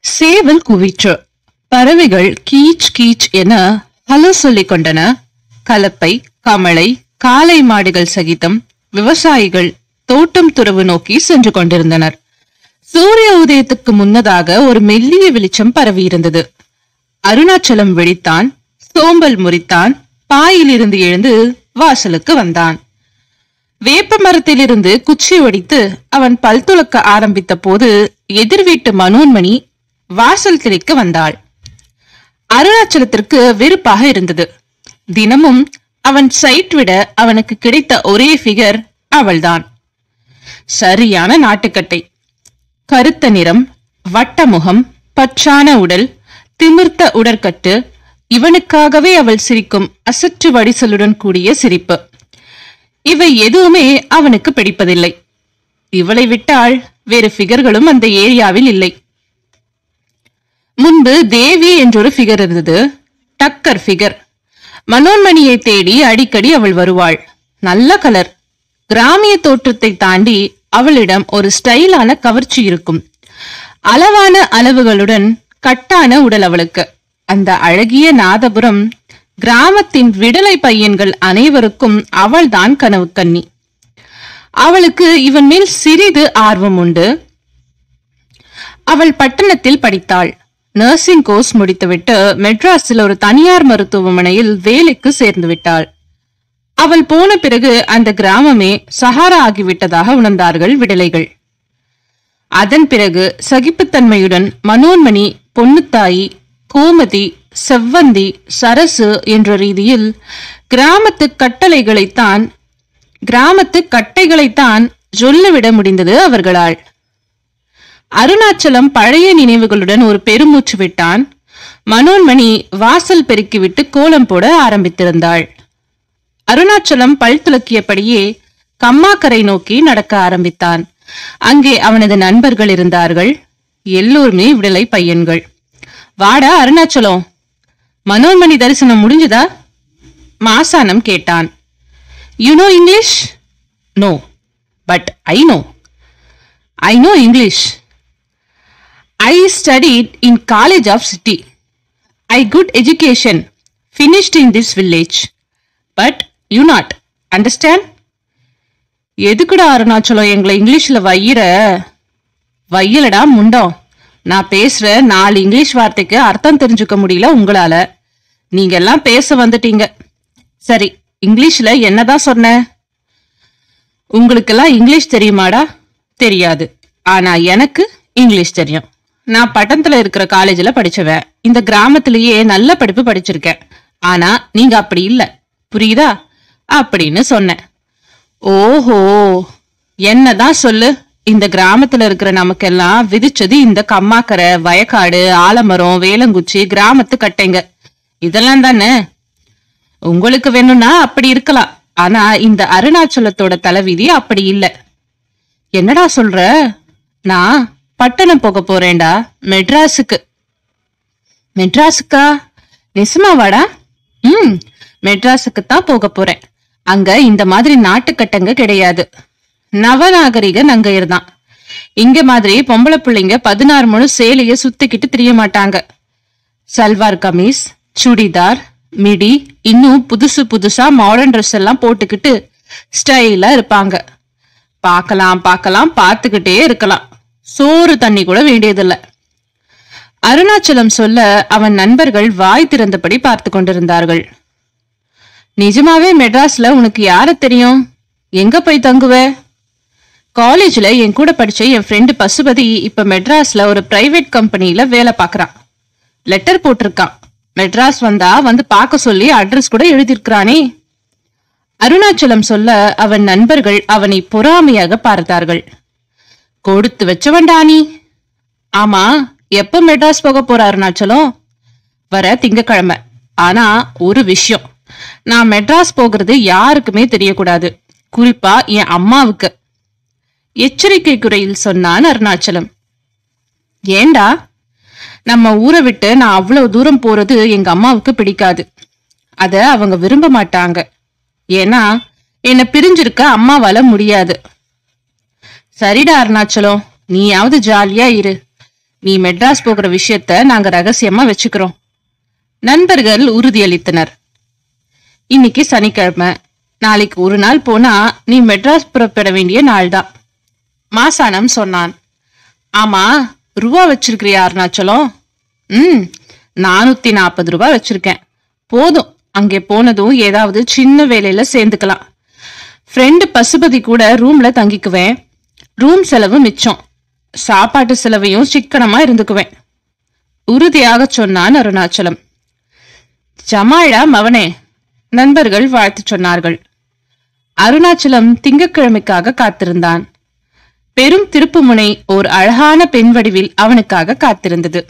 சேவல் குவிற்று பறவைகள் கீச் கீச் என ஹலோ சொல்லிக் கொண்டன கலப்பை கமலை காளை மாடுகள் சகிதம் விவசாயிகள் தோட்டம் துறவு நோக்கி சென்று கொண்டிருந்தனர் சூரிய உதயத்துக்கு முன்னதாக ஒரு மெல்லிய வெளிச்சம் பரவி இருந்தது அருணாச்சலம் விழித்தான் சோம்பல் முறித்தான் பாயிலிருந்து எழுந்து வாசலுக்கு வந்தான் வேப்ப மரத்திலிருந்து குச்சி ஒடித்து அவன் பல் துலக்க ஆரம்பித்த போது எதிர் வீட்டு மனோன்மணி வாசல் திரைக்கு வந்தாள் அருணாச்சலத்திற்கு வெறுப்பாக இருந்தது தினமும் அவன் சைட் விட அவனுக்கு கிடைத்த ஒரே ஃபிகர் அவள்தான் சரியான நாட்டுக்கட்டை கருத்த நிறம் வட்ட முகம் பச்சான உடல் திமிர்த்த உடற்கட்டு இவனுக்காகவே அவள் சிரிக்கும் அசற்று வடிசலுடன் கூடிய சிரிப்பு இவை எதுவுமே அவனுக்கு பிடிப்பதில்லை இவளை விட்டால் வேறு ஃபிகர்களும் அந்த ஏரியாவில் இல்லை முன்பு தேவி என்றொரு ஃபிகர் இருந்தது டக்கர் ஃபிகர் மனோன்மணியை தேடி அடிக்கடி அவள் வருவாள் நல்ல கலர் கிராமிய தோற்றத்தை தாண்டி அவளிடம் ஒரு ஸ்டைலான கவர்ச்சி இருக்கும் அளவான அளவுகளுடன் கட்டான உடல் அவளுக்கு அந்த அழகிய நாதபுரம் கிராமத்தின் விடலை பையன்கள் அனைவருக்கும் அவள்தான் கனவு கன்னி அவளுக்கு இவன் மேல் சிறிது ஆர்வம் உண்டு அவள் பட்டணத்தில் படித்தாள் நர்சிங் கோர்ஸ் முடித்துவிட்டு மெட்ராஸில் ஒரு தனியார் மருத்துவமனையில் வேலைக்கு சேர்ந்து விட்டாள் அவள் போன பிறகு அந்த கிராமமே சஹாரா ஆகிவிட்டதாக உணர்ந்தார்கள் விடலைகள் அதன் பிறகு சகிப்புத்தன்மையுடன் மனோன்மணி பொன்னுத்தாயி கோமதி செவ்வந்தி சரசு என்ற ரீதியில் கிராமத்து கட்டளைகளைத்தான் கிராமத்து கட்டைகளைத்தான் சொல்லிவிட முடிந்தது அவர்களால் அருணாச்சலம் பழைய நினைவுகளுடன் ஒரு பெருமூச்சு விட்டான் மனோன்மணி வாசல் பெருக்கிவிட்டு கோலம் போட ஆரம்பித்திருந்தாள் அருணாச்சலம் பல் துலக்கியபடியே கம்மாக்கரை நோக்கி நடக்க ஆரம்பித்தான் அங்கே அவனது நண்பர்கள் இருந்தார்கள் எல்லோருமே விடலை பையன்கள் வாடா அருணாச்சலம் மனோன்மணி தரிசனம் முடிஞ்சுதா மாசானம் கேட்டான் you no English no but I no I no English I studied in college of city I good education finished in this village but you not understand எதுக்குடா அருணாச்சலம் எங்களை இங்கிலீஷ்ல வையிற வையலடா முண்டம் நான் பேசுற நாலு இங்கிலீஷ் வார்த்தைக்கு அர்த்தம் தெரிஞ்சுக்க முடியல உங்களால நீங்க எல்லாம் பேச வந்துட்டீங்க சரி இங்கிலீஷ்ல என்னதான் சொன்ன உங்களுக்கெல்லாம் இங்கிலீஷ் தெரியுமாடா தெரியாது ஆனா எனக்கு இங்கிலீஷ் தெரியும் நான் பட்டணத்துல இருக்கிற காலேஜ்ல படிச்சவன் இந்த கிராமத்திலேயே நல்ல படிப்பு படிச்சிருக்கேன் ஆனா நீங்க அப்படி இல்ல புரியுதா அப்படின்னு சொன்னேன் ஓஹோ என்னதான் சொல்லு இந்த கிராமத்துல இருக்கிற நமக்கெல்லாம் விதிச்சது இந்த கம்மாக்கரை வயக்காடு ஆலமரம் வேலங்குச்சி கிராமத்து கட்டைங்க இதெல்லாம் தானே உங்களுக்கு வேணும்னா அப்படி இருக்கலாம் ஆனா இந்த அருணாச்சலத்தோட தலைவிதி அப்படி இல்ல என்னடா சொல்ற நான் பட்டணம் போக போறேன்டா மெட்ராஸுக்கு மெட்ராஸுக்கா நிசமாவாடா ம் மெட்ராஸுக்கு தான் போக போறேன் அங்க இந்த மாதிரி நாட்டுக்கட்டங்க கிடையாது நவநாகரிக நங்கையர் தான் இங்க மாதிரி பொம்பளை பிள்ளைங்க பதினாறு முழு சேலைய சுத்திக்கிட்டு திரிய மாட்டாங்க சல்வார் கமீஸ் சுடிதார் மிடி இன்னும் புதுசு புதுசா மாடர்ன் ட்ரெஸ் எல்லாம் போட்டுக்கிட்டு ஸ்டைலா இருப்பாங்க பார்க்கலாம் பார்க்கலாம் பார்த்துக்கிட்டே இருக்கலாம் சோறு தண்ணி கூட வேண்டியதில்லை அருணாச்சலம் சொல்ல அவன் நண்பர்கள் வாய் திறந்தபடி பார்த்து கொண்டிருந்தார்கள் நிஜமாவே மெட்ராஸ்ல உனக்கு யார தெரியும் எங்க போய் தங்குவ காலேஜ்ல என் கூட படிச்ச என் ஃப்ரெண்டு பசுபதி இப்ப மெட்ராஸ்ல ஒரு பிரைவேட் கம்பெனில வேலை பார்க்கறான் லெட்டர் போட்டிருக்கான் மெட்ராஸ் வந்தா வந்து பார்க்க சொல்லி அட்ரஸ் கூட எழுதியிருக்கிறானே அருணாச்சலம் சொல்ல அவன் நண்பர்கள் அவனை பொறாமையாக பார்த்தார்கள் கொடுத்து வச்சவன்டா நீ ஆமா எப்ப மெட்ராஸ் போக போற அருணாச்சலம் வர திங்கக்கிழமை ஆனா ஒரு விஷயம் நான் மெட்ராஸ் போகிறது யாருக்குமே தெரியக்கூடாது குறிப்பா என் அம்மாவுக்கு எச்சரிக்கை குறையில் சொன்னான் அருணாச்சலம் ஏண்டா நம்ம ஊரை விட்டு நான் அவ்வளவு தூரம் போறது எங்க அம்மாவுக்கு பிடிக்காது அத அவங்க விரும்ப மாட்டாங்க ஏன்னா என்னை பிரிஞ்சிருக்க அம்மாவால முடியாது சரிடா அருணாச்சலம் நீயாவது ஜாலியா இரு நீ மெட்ராஸ் போகிற விஷயத்த நாங்க ரகசியமா வச்சுக்கிறோம் நண்பர்கள் உறுதியளித்தனர் இன்னைக்கு சனிக்கிழமை நாளைக்கு ஒரு நாள் போனா நீ மெட்ராஸ் புறப்பட வேண்டிய நாள்தான் மாசானம் சொன்னான் ஆமா ரூபா வச்சிருக்கிறியா அருணாச்சலம் ம் நானூத்தி நாற்பது ரூபாய் வச்சிருக்கேன் போதும் அங்கே போனதும் ஏதாவது சின்ன வேலையில சேர்ந்துக்கலாம் ஃப்ரெண்டு பசுபதி கூட ரூம்ல தங்கிக்குவேன் ரூம் செலவு மிச்சம் சாப்பாட்டு செலவையும் சிக்கனமா இருந்துக்குவேன் உறுதியாக சொன்னான் அருணாச்சலம் ஜமாழா மவனே நண்பர்கள் வாழ்த்து சொன்னார்கள் அருணாச்சலம் திங்கட்கிழமைக்காக காத்திருந்தான் பெரும் திருப்புமுனை ஓர் அழகான பெண் வடிவில் அவனுக்காக காத்திருந்தது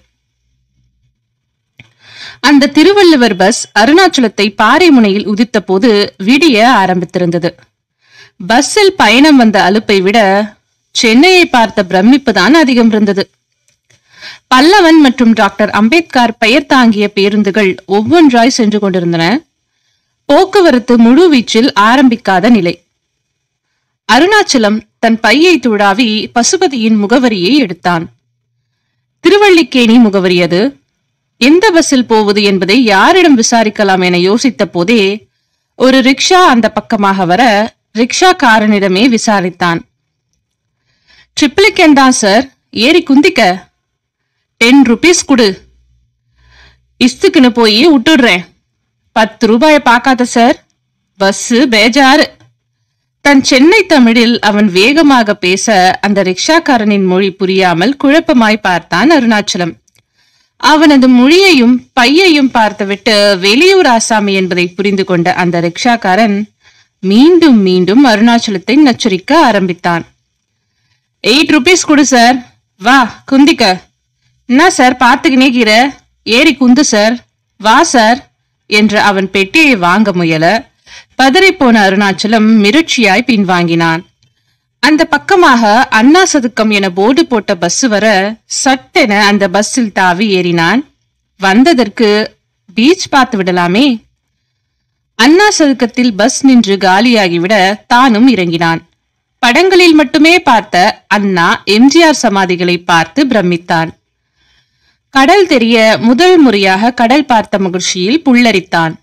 அந்த திருவள்ளுவர் பஸ் அருணாச்சலத்தை பாறை முனையில் உதித்த போது விடிய ஆரம்பித்திருந்தது பஸ்ஸில் பயணம் வந்த அலுப்பை விட சென்னையை பார்த்த பிரமிப்பு தான் அதிகம் இருந்தது பல்லவன் மற்றும் டாக்டர் அம்பேத்கர் பெயர் தாங்கிய பேருந்துகள் ஒவ்வொன்றாய் சென்று கொண்டிருந்தன போக்குவரத்து முழு வீச்சில் ஆரம்பிக்காத நிலை அருணாச்சலம் தன் பையை துழாவி பசுபதியின் முகவரியை எடுத்தான் திருவள்ளிக்கேணி முகவரி அது எந்த பஸ்ஸில் போவது என்பதை யாரிடம் விசாரிக்கலாம் என யோசித்த போதே ஒரு ரிக்ஷா அந்த பக்கமாக வர ரிக்ஷாக்காரனிடமே விசாரித்தான் ட்ரிப்ளிகேன் தான் சார் ஏறி குந்திக்க டென் ருபீஸ் கொடு இஸ்துக்குன்னு போய் விட்டுடுறேன் பத்து ரூபாய பார்க்காத சார் பஸ்ஸு பேஜாரு தன் சென்னை தமிழில் அவன் வேகமாக பேச அந்த ரிக்ஷாக்காரனின் மொழி புரியாமல் குழப்பமாய் பார்த்தான் அருணாச்சலம் அவனது மொழியையும் பையையும் பார்த்துவிட்டு வெளியூர் ஆசாமி என்பதை புரிந்து கொண்ட அந்த ரிக்ஷாக்காரன் மீண்டும் மீண்டும் அருணாச்சலத்தை நச்சரிக்க ஆரம்பித்தான் எயிட் ருபீஸ் கொடு சார் வா குந்திக்க என்ன சார் பார்த்துக்கினே கீர ஏறி குந்து சார் வா சார் என்று அவன் பெட்டியை வாங்க முயல பதறிப்போன அருணாச்சலம் மிரட்சியாய் பின்வாங்கினான் அந்த பக்கமாக அண்ணா சதுக்கம் என போர்டு போட்ட பஸ் வர சட்டென அந்த பஸ்ஸில் தாவி ஏறினான் வந்ததற்கு பீச் பார்த்து விடலாமே அண்ணா சதுக்கத்தில் பஸ் நின்று காலியாகிவிட தானும் இறங்கினான் படங்களில் மட்டுமே பார்த்த அண்ணா எம்ஜிஆர் சமாதிகளை பார்த்து பிரமித்தான் கடல் தெரிய முதல் முறையாக கடல் பார்த்த மகிழ்ச்சியில் புல்லரித்தான்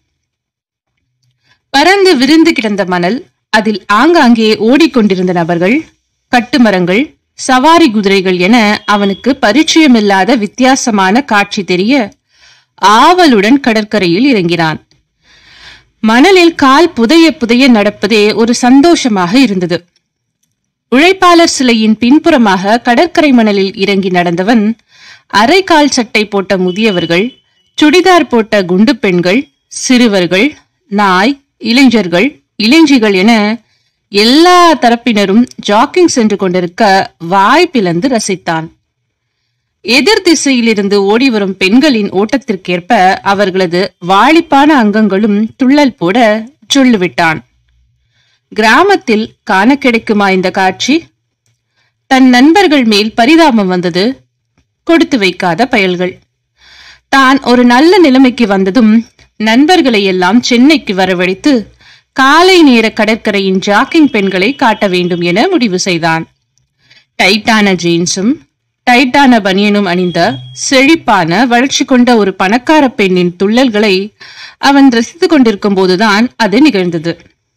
பறந்து விரிந்து கிடந்த மணல் அதில் ஆங்காங்கே ஓடிக்கொண்டிருந்த நபர்கள் கட்டுமரங்கள் சவாரி குதிரைகள் என அவனுக்கு பரிச்சயமில்லாத வித்தியாசமான காட்சி தெரிய ஆவலுடன் கடற்கரையில் இறங்கினான் மணலில் கால் புதைய புதைய நடப்பதே ஒரு சந்தோஷமாக இருந்தது உழைப்பாளர் சிலையின் பின்புறமாக கடற்கரை மணலில் இறங்கி நடந்தவன் அரைக்கால் சட்டை போட்ட முதியவர்கள் சுடிதார் போட்ட குண்டு பெண்கள் சிறுவர்கள் நாய் இளைஞர்கள் இளைஞிகள் என எல்லா தரப்பினரும் ஜாக்கிங் சென்று கொண்டிருக்க வாய் பிளந்து ரசித்தான் எதிர் திசையிலிருந்து ஓடி வரும் பெண்களின் ஓட்டத்திற்கேற்ப அவர்களது வாளிப்பான அங்கங்களும் துள்ளல் போட சொல்லுவிட்டான் கிராமத்தில் காண கிடைக்குமா இந்த காட்சி தன் நண்பர்கள் மேல் பரிதாபம் வந்தது கொடுத்து வைக்காத பயல்கள் தான் ஒரு நல்ல நிலைமைக்கு வந்ததும் நண்பர்களை எல்லாம் சென்னைக்கு வரவழைத்து காலை நேர கடற்கரையின் ஜாக்கிங் பெண்களை காட்ட வேண்டும் என முடிவு செய்தான் டைட்டான ஜீன்ஸும் டைட்டான பனியனும் அணிந்த செழிப்பான வளர்ச்சி கொண்ட ஒரு பணக்கார பெண்ணின் துள்ளல்களை அவன் ரசித்துக் கொண்டிருக்கும் போதுதான் அது நிகழ்ந்தது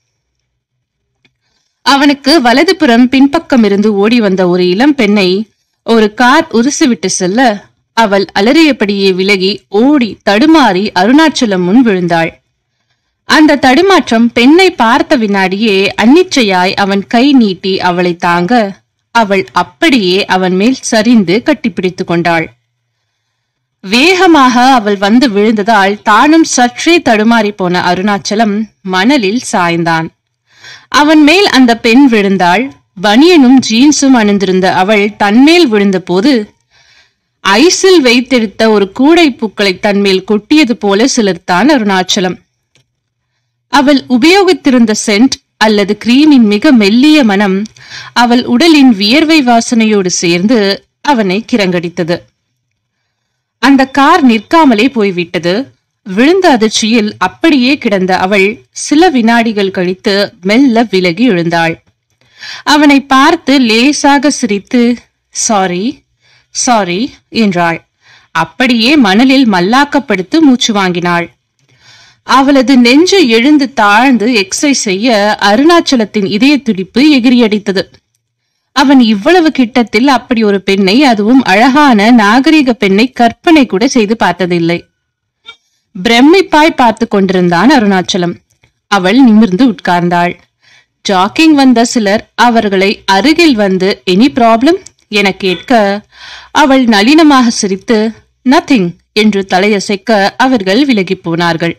அவனுக்கு வலதுபுறம் பின்பக்கம் இருந்து ஓடி வந்த ஒரு இளம் பெண்ணை ஒரு கார் உருசிவிட்டு செல்ல அவள் அலறியபடியே விலகி ஓடி தடுமாறி அருணாச்சலம் முன் விழுந்தாள் அந்த தடுமாற்றம் பெண்ணை பார்த்த வினாடியே அன்னிச்சையாய் அவன் கை நீட்டி அவளை தாங்க அவள் அப்படியே அவன் மேல் சரிந்து கட்டிப்பிடித்துக் கொண்டாள் வேகமாக அவள் வந்து விழுந்ததால் தானும் சற்றே தடுமாறி போன அருணாச்சலம் மணலில் சாய்ந்தான் அவன் மேல் அந்த பெண் விழுந்தாள் பனியனும் ஜீன்ஸும் அணிந்திருந்த அவள் தன்மேல் விழுந்தபோது ஐஸில் வைத்தெடுத்த ஒரு கூடை பூக்களை தன்மேல் கொட்டியது போல சிலிர்த்தான் அருணாச்சலம் அவள் உபயோகித்திருந்த சென்ட் அல்லது கிரீமின் மிக மெல்லிய மனம் அவள் உடலின் வியர்வை வாசனையோடு சேர்ந்து அவனை கிறங்கடித்தது அந்த கார் நிற்காமலே போய்விட்டது விழுந்த அதிர்ச்சியில் அப்படியே கிடந்த அவள் சில வினாடிகள் கழித்து மெல்ல விலகி எழுந்தாள் அவனை பார்த்து லேசாக சிரித்து சாரி சாரி என்றாள் அப்படியே மணலில் மல்லாக்கப்படுத்து மூச்சு வாங்கினாள் அவளது நெஞ்சு எழுந்து தாழ்ந்து எக்ஸசைஸ் செய்ய அருணாச்சலத்தின் இதய துடிப்பு எகிரியடித்தது அவன் இவ்வளவு கிட்டத்தில் அப்படி ஒரு பெண்ணை அதுவும் அழகான நாகரிக பெண்ணை கற்பனை கூட செய்து பார்த்ததில்லை பிரமிப்பாய் பார்த்து கொண்டிருந்தான் அருணாச்சலம் அவள் நிமிர்ந்து உட்கார்ந்தாள் ஜாக்கிங் வந்த சிலர் அவர்களை அருகில் வந்து எனி ப்ராப்ளம் என கேட்க அவள் நளினமாக சிரித்து நத்திங் என்று தலையசைக்க அவர்கள் விலகிப் போனார்கள்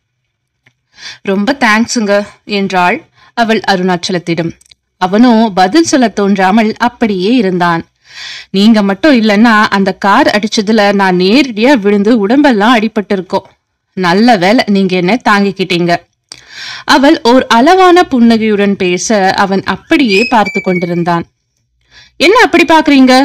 ரொம்ப தேங்க்ஸுங்க என்றாள் அவள் அருணாச்சலத்திடம் அவனோ பதில் சொல்ல தோன்றாமல் அப்படியே இருந்தான் நீங்க மட்டும் இல்லைன்னா அந்த கார் அடிச்சதுல நான் நேரடியா விழுந்து உடம்பெல்லாம் அடிபட்டு இருக்கோம் நல்ல வேலை நீங்க என்ன தாங்கிக்கிட்டீங்க அவள் ஓர் அளவான புன்னகையுடன் பேச அவன் அப்படியே பார்த்து கொண்டிருந்தான் என்ன அப்படி பாக்குறீங்க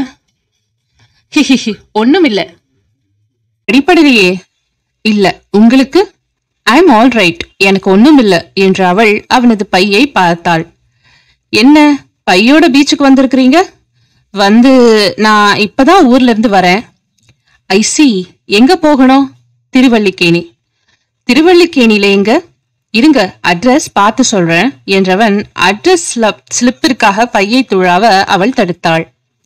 ஹிஹிஹி ஒண்ணும் இல்ல அடிப்படையிலேயே இல்ல உங்களுக்கு ஐம் ஆல் ரைட் எனக்கு ஒண்ணும் இல்ல என்று அவள் அவனது பையை பார்த்தாள் என்ன பையோட பீச்சுக்கு வந்திருக்கிறீங்க வந்து நான் இப்பதான் ஊர்ல இருந்து வரேன் ஐசி எங்க போகணும் திருவல்லிக்கேணி திருவல்லிக்கேணியில எங்க இருங்க அட்ரஸ் பார்த்து சொல்றேன் என்றவன் அட்ரஸ் ஸ்லிப்பிற்காக பையை துழாவ அவள் தடுத்தாள்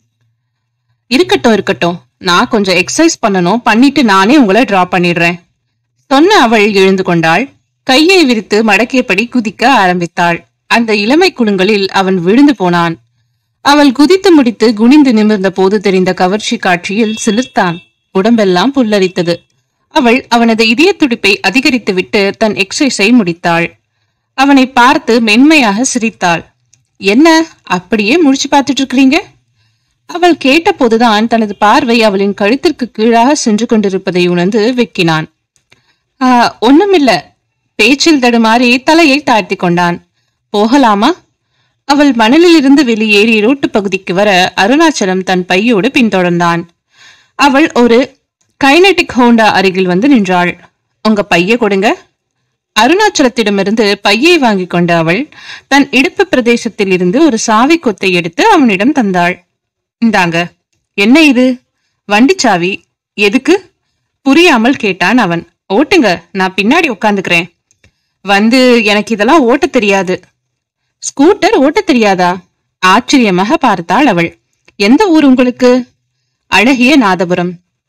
இருக்கட்டும் இருக்கட்டும் நான் கொஞ்சம் எக்ஸசைஸ் பண்ணணும் பண்ணிட்டு நானே உங்களை டிராப் பண்ணிடுறேன் சொன்ன அவள் எழுந்து கொண்டாள் கையை விரித்து மடக்கியபடி குதிக்க ஆரம்பித்தாள் அந்த இளமை குலுங்களில் அவன் விழுந்து போனான் அவள் குதித்து முடித்து குனிந்து நிமிர்ந்த போது தெரிந்த கவர்ச்சி காட்சியில் சிலிர்த்தான் உடம்பெல்லாம் புல்லரித்தது அவள் அவனது இதய துடிப்பை அதிகரித்துவிட்டு தன் எக்ஸசைஸை முடித்தாள் அவனை பார்த்து மென்மையாக சிரித்தாள் என்ன அப்படியே முடிச்சு பார்த்துட்டு இருக்கிறீங்க அவள் கேட்டபோதுதான் தனது பார்வை அவளின் கழுத்திற்கு கீழாக சென்று கொண்டிருப்பதை உணர்ந்து வெக்கினான் "ஆ, ஒண்ணுமில்ல பேச்சில் தடுமாறி தலையை தாழ்த்தி கொண்டான் போகலாமா அவள் மணலில் இருந்து வெளியேறி ரோட்டு பகுதிக்கு வர அருணாச்சலம் தன் பையோடு பின்தொடர்ந்தான் அவள் ஒரு கைனடிக் ஹோண்டா அருகில் வந்து நின்றாள் உங்க பைய கொடுங்க அருணாச்சலத்திடமிருந்து பையை வாங்கி கொண்ட அவள் தன் இடுப்பு பிரதேசத்தில் இருந்து ஒரு சாவி கொத்தை எடுத்து அவனிடம் தந்தாள் இந்தாங்க என்ன இது வண்டி சாவி எதுக்கு புரியாமல் கேட்டான் அவன் ஓட்டுங்க நான் பின்னாடி உட்காந்துக்கிறேன் வந்து எனக்கு இதெல்லாம் ஓட்ட தெரியாது ஸ்கூட்டர் ஓட்ட தெரியாதா ஆச்சரியமாக பார்த்தாள் அவள் எந்த ஊர் உங்களுக்கு அழகிய நாதபுரம்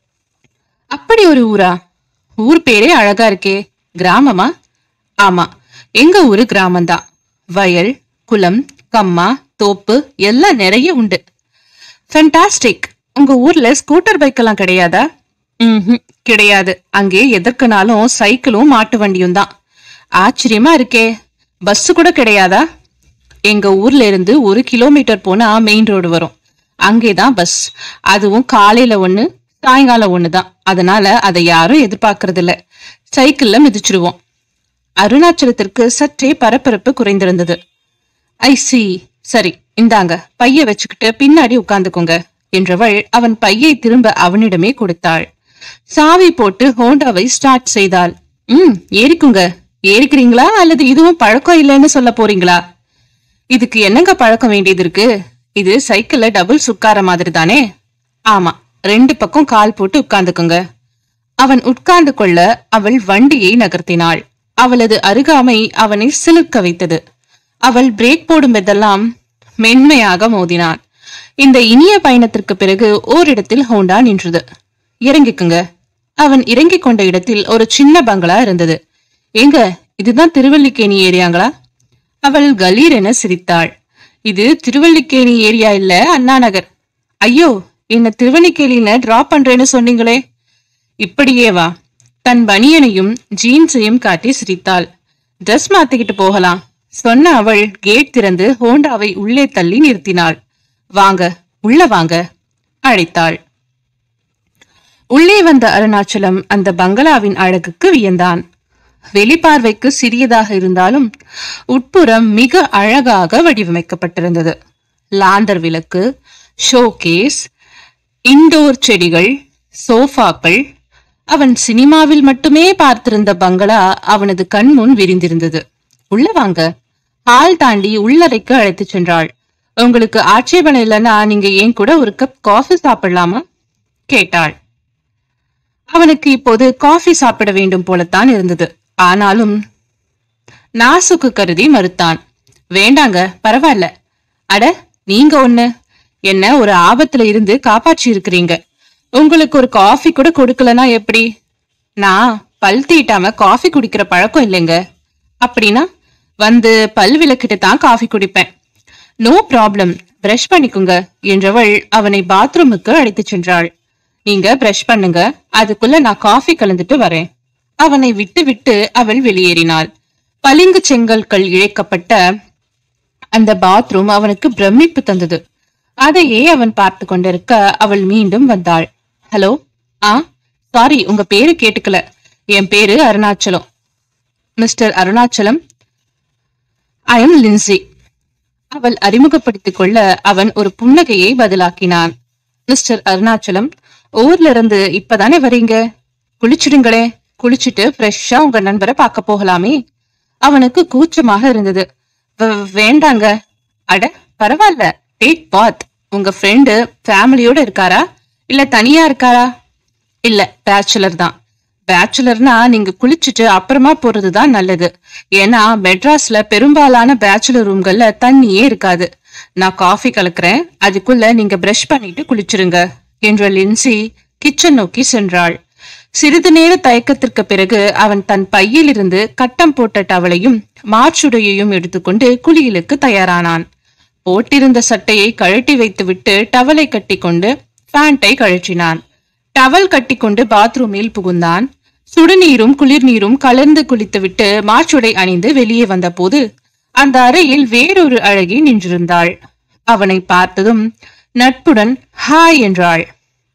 அப்படி ஒரு ஊரா ஊர் பேரே அழகா இருக்கே கிராமமா ஆமா எங்க ஊரு கிராமம்தான் வயல் குளம் கம்மா தோப்பு எல்லாம் நிறைய உண்டு ஃபென்டாஸ்டிக் உங்க ஊர்ல ஸ்கூட்டர் பைக் எல்லாம் கிடையாதா ம்ஹும், கிடையாது அங்கே எதற்குனாலும் சைக்கிளும் மாட்டு வண்டியும் தான் ஆச்சரியமா இருக்கே பஸ் கூட கிடையாதா எங்க ஊர்ல இருந்து ஒரு கிலோமீட்டர் போனா மெயின் ரோடு வரும் அங்கேதான் பஸ் அதுவும் காலையில ஒண்ணு சாயங்காலம் ஒண்ணுதான் அதனால அதை யாரும் எதிர்பார்க்கறது இல்ல சைக்கிள்ல மிதிச்சிருவோம் அருணாச்சலத்திற்கு சற்றே பரபரப்பு குறைந்திருந்தது ஐ சி சரி இந்தாங்க பைய வச்சுக்கிட்டு பின்னாடி உட்கார்ந்துக்கோங்க என்றவள் அவன் பையை திரும்ப அவனிடமே கொடுத்தாள் சாவி போட்டு ஹோண்டாவை ஸ்டார்ட் செய்தாள் ம் ஏறிக்குங்க ஏறிக்கிறீங்களா அல்லது இதுவும் பழக்கம் இல்லைன்னு சொல்ல போறீங்களா இதுக்கு என்னங்க பழக்கம் வேண்டியது இருக்கு இது சைக்கிள்ல டபுள் சுக்கார மாதிரி தானே ஆமா ரெண்டு பக்கம் கால் போட்டு உட்கார்ந்துக்குங்க அவன் உட்கார்ந்து கொள்ள அவள் வண்டியை நகர்த்தினாள் அவளது அருகாமை அவனை சிலிர்க்க வைத்தது அவள் பிரேக் போடும் போதெல்லாம் மென்மையாக மோதினான் இந்த இனிய பயணத்திற்கு பிறகு ஓரிடத்தில் ஹோண்டா நின்றது இறங்கிக்குங்க அவன் இறங்கிக் கொண்ட இடத்தில் ஒரு சின்ன பங்களா இருந்தது ஏங்க இதுதான் திருவல்லிக்கேணி ஏரியாங்களா அவள் கலீர் என சிரித்தாள் இது திருவல்லிக்கேணி ஏரியா இல்ல அண்ணா நகர் ஐயோ என்ன திருவல்லிக்கேணியில டிராப் பண்றேன்னு சொன்னீங்களே இப்படியே வா தன் பனியனையும் ஜீன்ஸையும் காட்டி சிரித்தாள் ட்ரெஸ் மாத்திக்கிட்டு போகலாம் சொன்ன அவள் கேட் திறந்து ஹோண்டாவை உள்ளே தள்ளி நிறுத்தினாள் வாங்க உள்ள வாங்க அழைத்தாள் உள்ளே வந்த அருணாச்சலம் அந்த பங்களாவின் அழகுக்கு வியந்தான் வெளிப்பார்வைக்கு சிறியதாக இருந்தாலும் உட்புறம் மிக அழகாக வடிவமைக்கப்பட்டிருந்தது லாந்தர் விளக்கு ஷோகேஸ் இண்டோர் செடிகள் சோஃபாக்கள் அவன் சினிமாவில் மட்டுமே பார்த்திருந்த பங்களா அவனது கண் முன் விரிந்திருந்தது உள்ள வாங்க ஹால் தாண்டி உள்ளறைக்கு அழைத்துச் சென்றாள் உங்களுக்கு ஆட்சேபனை இல்லைன்னா நீங்க ஏன் கூட ஒரு கப் காஃபி சாப்பிடலாமா கேட்டாள் அவனுக்கு இப்போது காஃபி சாப்பிட வேண்டும் போலத்தான் இருந்தது ஆனாலும் நாசுக்கு கருதி மறுத்தான் வேண்டாங்க பரவாயில்ல அட நீங்க ஒண்ணு என்ன ஒரு ஆபத்துல இருந்து காப்பாற்றி இருக்கிறீங்க உங்களுக்கு ஒரு காஃபி கூட கொடுக்கலனா எப்படி நான் பல் தீட்டாம காஃபி குடிக்கிற பழக்கம் இல்லைங்க அப்படின்னா வந்து பல் விளக்கிட்டு தான் காஃபி குடிப்பேன் நோ ப்ராப்ளம் பிரஷ் பண்ணிக்குங்க என்றவள் அவனை பாத்ரூமுக்கு அழைத்துச் சென்றாள் நீங்க பிரஷ் பண்ணுங்க அதுக்குள்ள நான் காஃபி கலந்துட்டு வரேன் அவனை விட்டு விட்டு அவள் வெளியேறினாள் பளிங்கு செங்கல்கள் இழைக்கப்பட்ட அந்த பாத்ரூம் அவனுக்கு பிரமிப்பு தந்தது அதையே அவன் பார்த்து கொண்டிருக்க அவள் மீண்டும் வந்தாள் ஹலோ ஆ சாரி உங்க பேரு கேட்டுக்கல என் பேரு Arunachalam mister Arunachalam I am Lincy அவள் அறிமுகப்படுத்திக் கொள்ள அவன் ஒரு புன்னகையை பதிலாக்கினான் மிஸ்டர் அருணாச்சலம் ஊர்ல இருந்து இப்பதானே வரீங்க குளிச்சிடுங்களே குளிச்சிட்டு ஃப்ரெஷ்ஷா உங்க நண்பரை பார்க்க போகலாமே அவனுக்கு கூச்சமாக இருந்தது "வே- வேண்டாங்க அட பரவாயில்ல டேக் பாத் உங்க ஃப்ரெண்டு ஃபேமிலியோட இருக்காரா இல்ல தனியா இருக்காரா இல்ல பேச்சுலர் தான் பேச்சுலர்னா நீங்க குளிச்சுட்டு அப்புறமா போறதுதான் நல்லது ஏன்னா மெட்ராஸ்ல பெரும்பாலான பேச்சுலர் ரூம்கள்ல தண்ணியே இருக்காது நான் காஃபி கலக்குறேன் அதுக்குள்ள நீங்க பிரஷ் பண்ணிட்டு குளிச்சிருங்க என்ற லின்சி கிச்சன் நோக்கி சென்றாள் சிறிது நேர தயக்கத்திற்கு பிறகு அவன் தன் பையிலிருந்து கட்டம் போட்ட டவலையும் மாற்றுடையையும் எடுத்துக்கொண்டு குளியலுக்கு தயாரானான் போட்டிருந்த சட்டையை கழட்டி வைத்துவிட்டு டவலை கட்டிக்கொண்டு பேண்டை கழற்றினான் டவல் கட்டிக்கொண்டு பாத்ரூமில் புகுந்தான் சுடுநீரும் குளிர்நீரும் கலந்து குளித்துவிட்டு மாற்றுடை அணிந்து வெளியே வந்தபோது அந்த அறையில் வேறொரு அழகி நின்றிருந்தாள் அவனை பார்த்ததும் நட்புடன் ஹாய் என்றாள்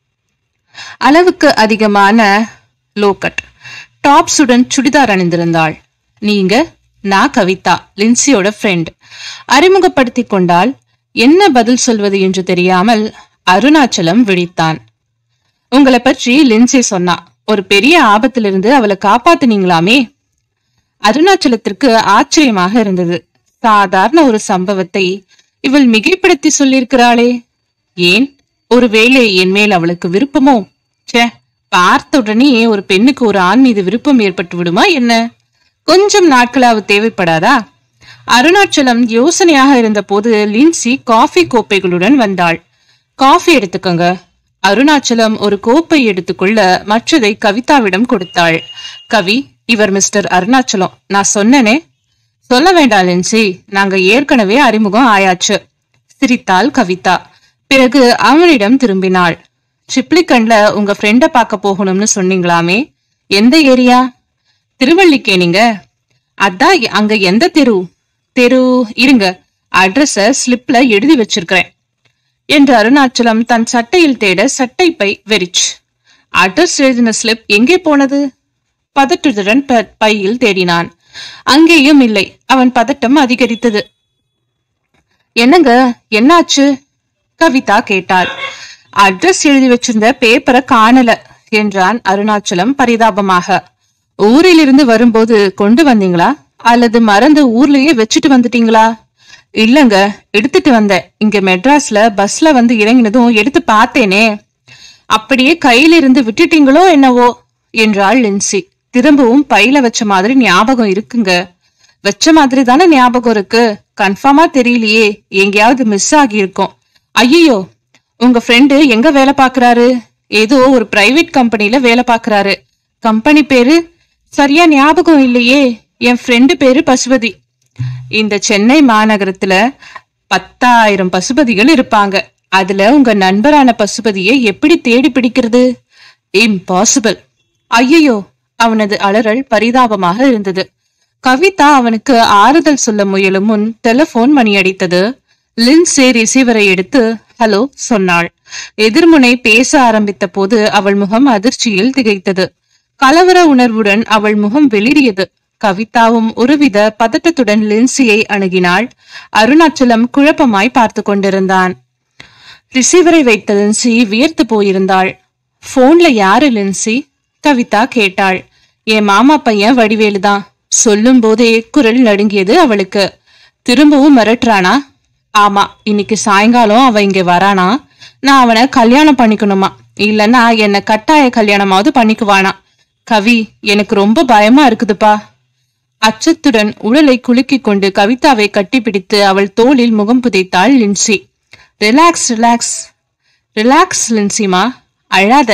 அளவுக்கு அதிகமான லோக்கட் டாப்ஸுடன் சுடிதார் அணிந்திருந்தாள் நீங்க நான் கவிதா லின்சியோட ஃப்ரெண்ட் அறிமுகப்படுத்திக் கொண்டால் என்ன பதில் சொல்வது என்று தெரியாமல் அருணாச்சலம் விழித்தான் உங்களை பற்றி லின்சி சொன்னா ஒரு பெரிய ஆபத்திலிருந்து அவளை காப்பாத்துனீங்களாமே அருணாச்சலத்திற்கு ஆச்சரியமாக இருந்தது சாதாரண ஒரு சம்பவத்தை இவள் மிகைப்படுத்தி சொல்லியிருக்கிறாளே ஏன் ஒருவேளை என் மேல் அவளுக்கு விருப்பமோ ச்சே பார்த்த உடனே ஒரு பெண்ணுக்கு ஒரு ஆண் மீது விருப்பம் ஏற்பட்டு விடுமா என்ன கொஞ்சம் நாட்களாவது தேவைப்படாதா அருணாச்சலம் யோசனையாக இருந்தபோது லின்சி காஃபி கோப்பைகளுடன் வந்தாள் காஃபி எடுத்துக்கோங்க அருணாச்சலம் ஒரு கோப்பை எடுத்துக்கொள்ள மற்றதை கவிதாவிடம் கொடுத்தாள் கவி இவர் மிஸ்டர் அருணாச்சலம் நான் சொன்னனே சொல்ல வேண்டாம் லின்சி நாங்க ஏற்கனவே அறிமுகம் ஆயாச்சு சிரித்தாள் கவிதா பிறகு அவனிடம் திரும்பினாள் சிப்ளிகண்ட்ல உங்க ஃப்ரெண்ட பார்க்க போகணும்னு சொன்னீங்களாமே எந்த ஏரியா திருவள்ளிக்கேணிங்க அதான் எ- அங்க எந்த தெரு தெரு இருங்க அட்ரஸ ஸ்லிப்ல எழுதி வச்சிருக்கிறேன் என்று அருணாச்சலம் தன் சட்டையில் தேட சட்டை பை வெறிச் அட்ரஸ் எழுதின ஸ்லிப் எங்கே போனது பதற்றத்துடன் ப- பையில் தேடினான் அங்கேயும் இல்லை அவன் பதட்டம் அதிகரித்தது என்னங்க என்னாச்சு கவிதா கேட்டாள் அட்ரஸ் எழுதி வச்சிருந்த பேப்பரை காணல என்றான் அருணாச்சலம் பரிதாபமாக ஊரிலிருந்து வரும்போது கொண்டு வந்தீங்களா அல்லது மறந்து ஊர்லயே வச்சுட்டு வந்துட்டீங்களா இல்லங்க எடுத்துட்டு வந்தேன் இங்க மெட்ராஸ்ல பஸ்ல வந்து இறங்கினதும் எடுத்து பார்த்தேனே அப்படியே கையில இருந்து விட்டுட்டீங்களோ என்னவோ என்றாள் லின்சி திரும்பவும் பையில வச்ச மாதிரி ஞாபகம் இருக்குங்க வச்ச மாதிரி தானே ஞாபகம் இருக்கு கன்ஃபார்மா தெரியலையே எங்கேயாவது மிஸ் ஆகி இருக்கும் ஐயோ உங்க ஃப்ரெண்டு எங்க வேலை பாக்குறாரு ஏதோ ஒரு பிரைவேட் கம்பெனில வேலை பாக்குறாரு கம்பெனி பேரு சரியா ஞாபகம் இல்லையே என் ஃப்ரெண்டு பேரு பசுபதி இந்த சென்னை மாநகரத்துல பத்தாயிரம் பசுபதிகள் இருப்பாங்க அதுல உங்க நண்பரான பசுபதியை எப்படி தேடி பிடிக்கிறது இம்பாசிபிள் ஐயையோ அவனது அலறல் பரிதாபமாக இருந்தது கவிதா அவனுக்கு ஆறுதல் சொல்ல முயலும் முன் டெலிபோன் மணி அடித்தது லின்சே ரிசீவரை எடுத்து ஹலோ சொன்னாள் எதிர்முனை பேச ஆரம்பித்த போது அவள் முகம் அதிர்ச்சியில் திகைத்தது கலவர உணர்வுடன் அவள் முகம் வெளிரியது கவிதாவும் ஒருவித பதட்டத்துடன் லின்சியை அணுகினாள் அருணாச்சலம் குழப்பமாய் பார்த்து கொண்டிருந்தான் ரிசீவரை வைத்த லின்சி வியர்த்து போயிருந்தாள் போன்ல யாரு லின்சி கவிதா கேட்டாள் என் மாமா பையன் வடிவேலு தான் சொல்லும் போதே குரல் நடுங்கியது அவளுக்கு திரும்பவும் மிரட்டுறானா ஆமா இன்னைக்கு சாயங்காலம் அவன் இங்க வரானா நான் அவனை கல்யாணம் பண்ணிக்கணுமா இல்லனா என்ன கட்டாய கல்யாணமாவது பண்ணிக்குவானா கவி எனக்கு ரொம்ப பயமா இருக்குதுப்பா அச்சத்துடன் உடலை குலுக்கிக் கொண்டு கவிதாவை கட்டிப்பிடித்து அவள் தோளில் முகம் புதைத்தாள் லின்சி ரிலாக்ஸ் ரிலாக்ஸ் ரிலாக்ஸ் லின்சிமா அழாத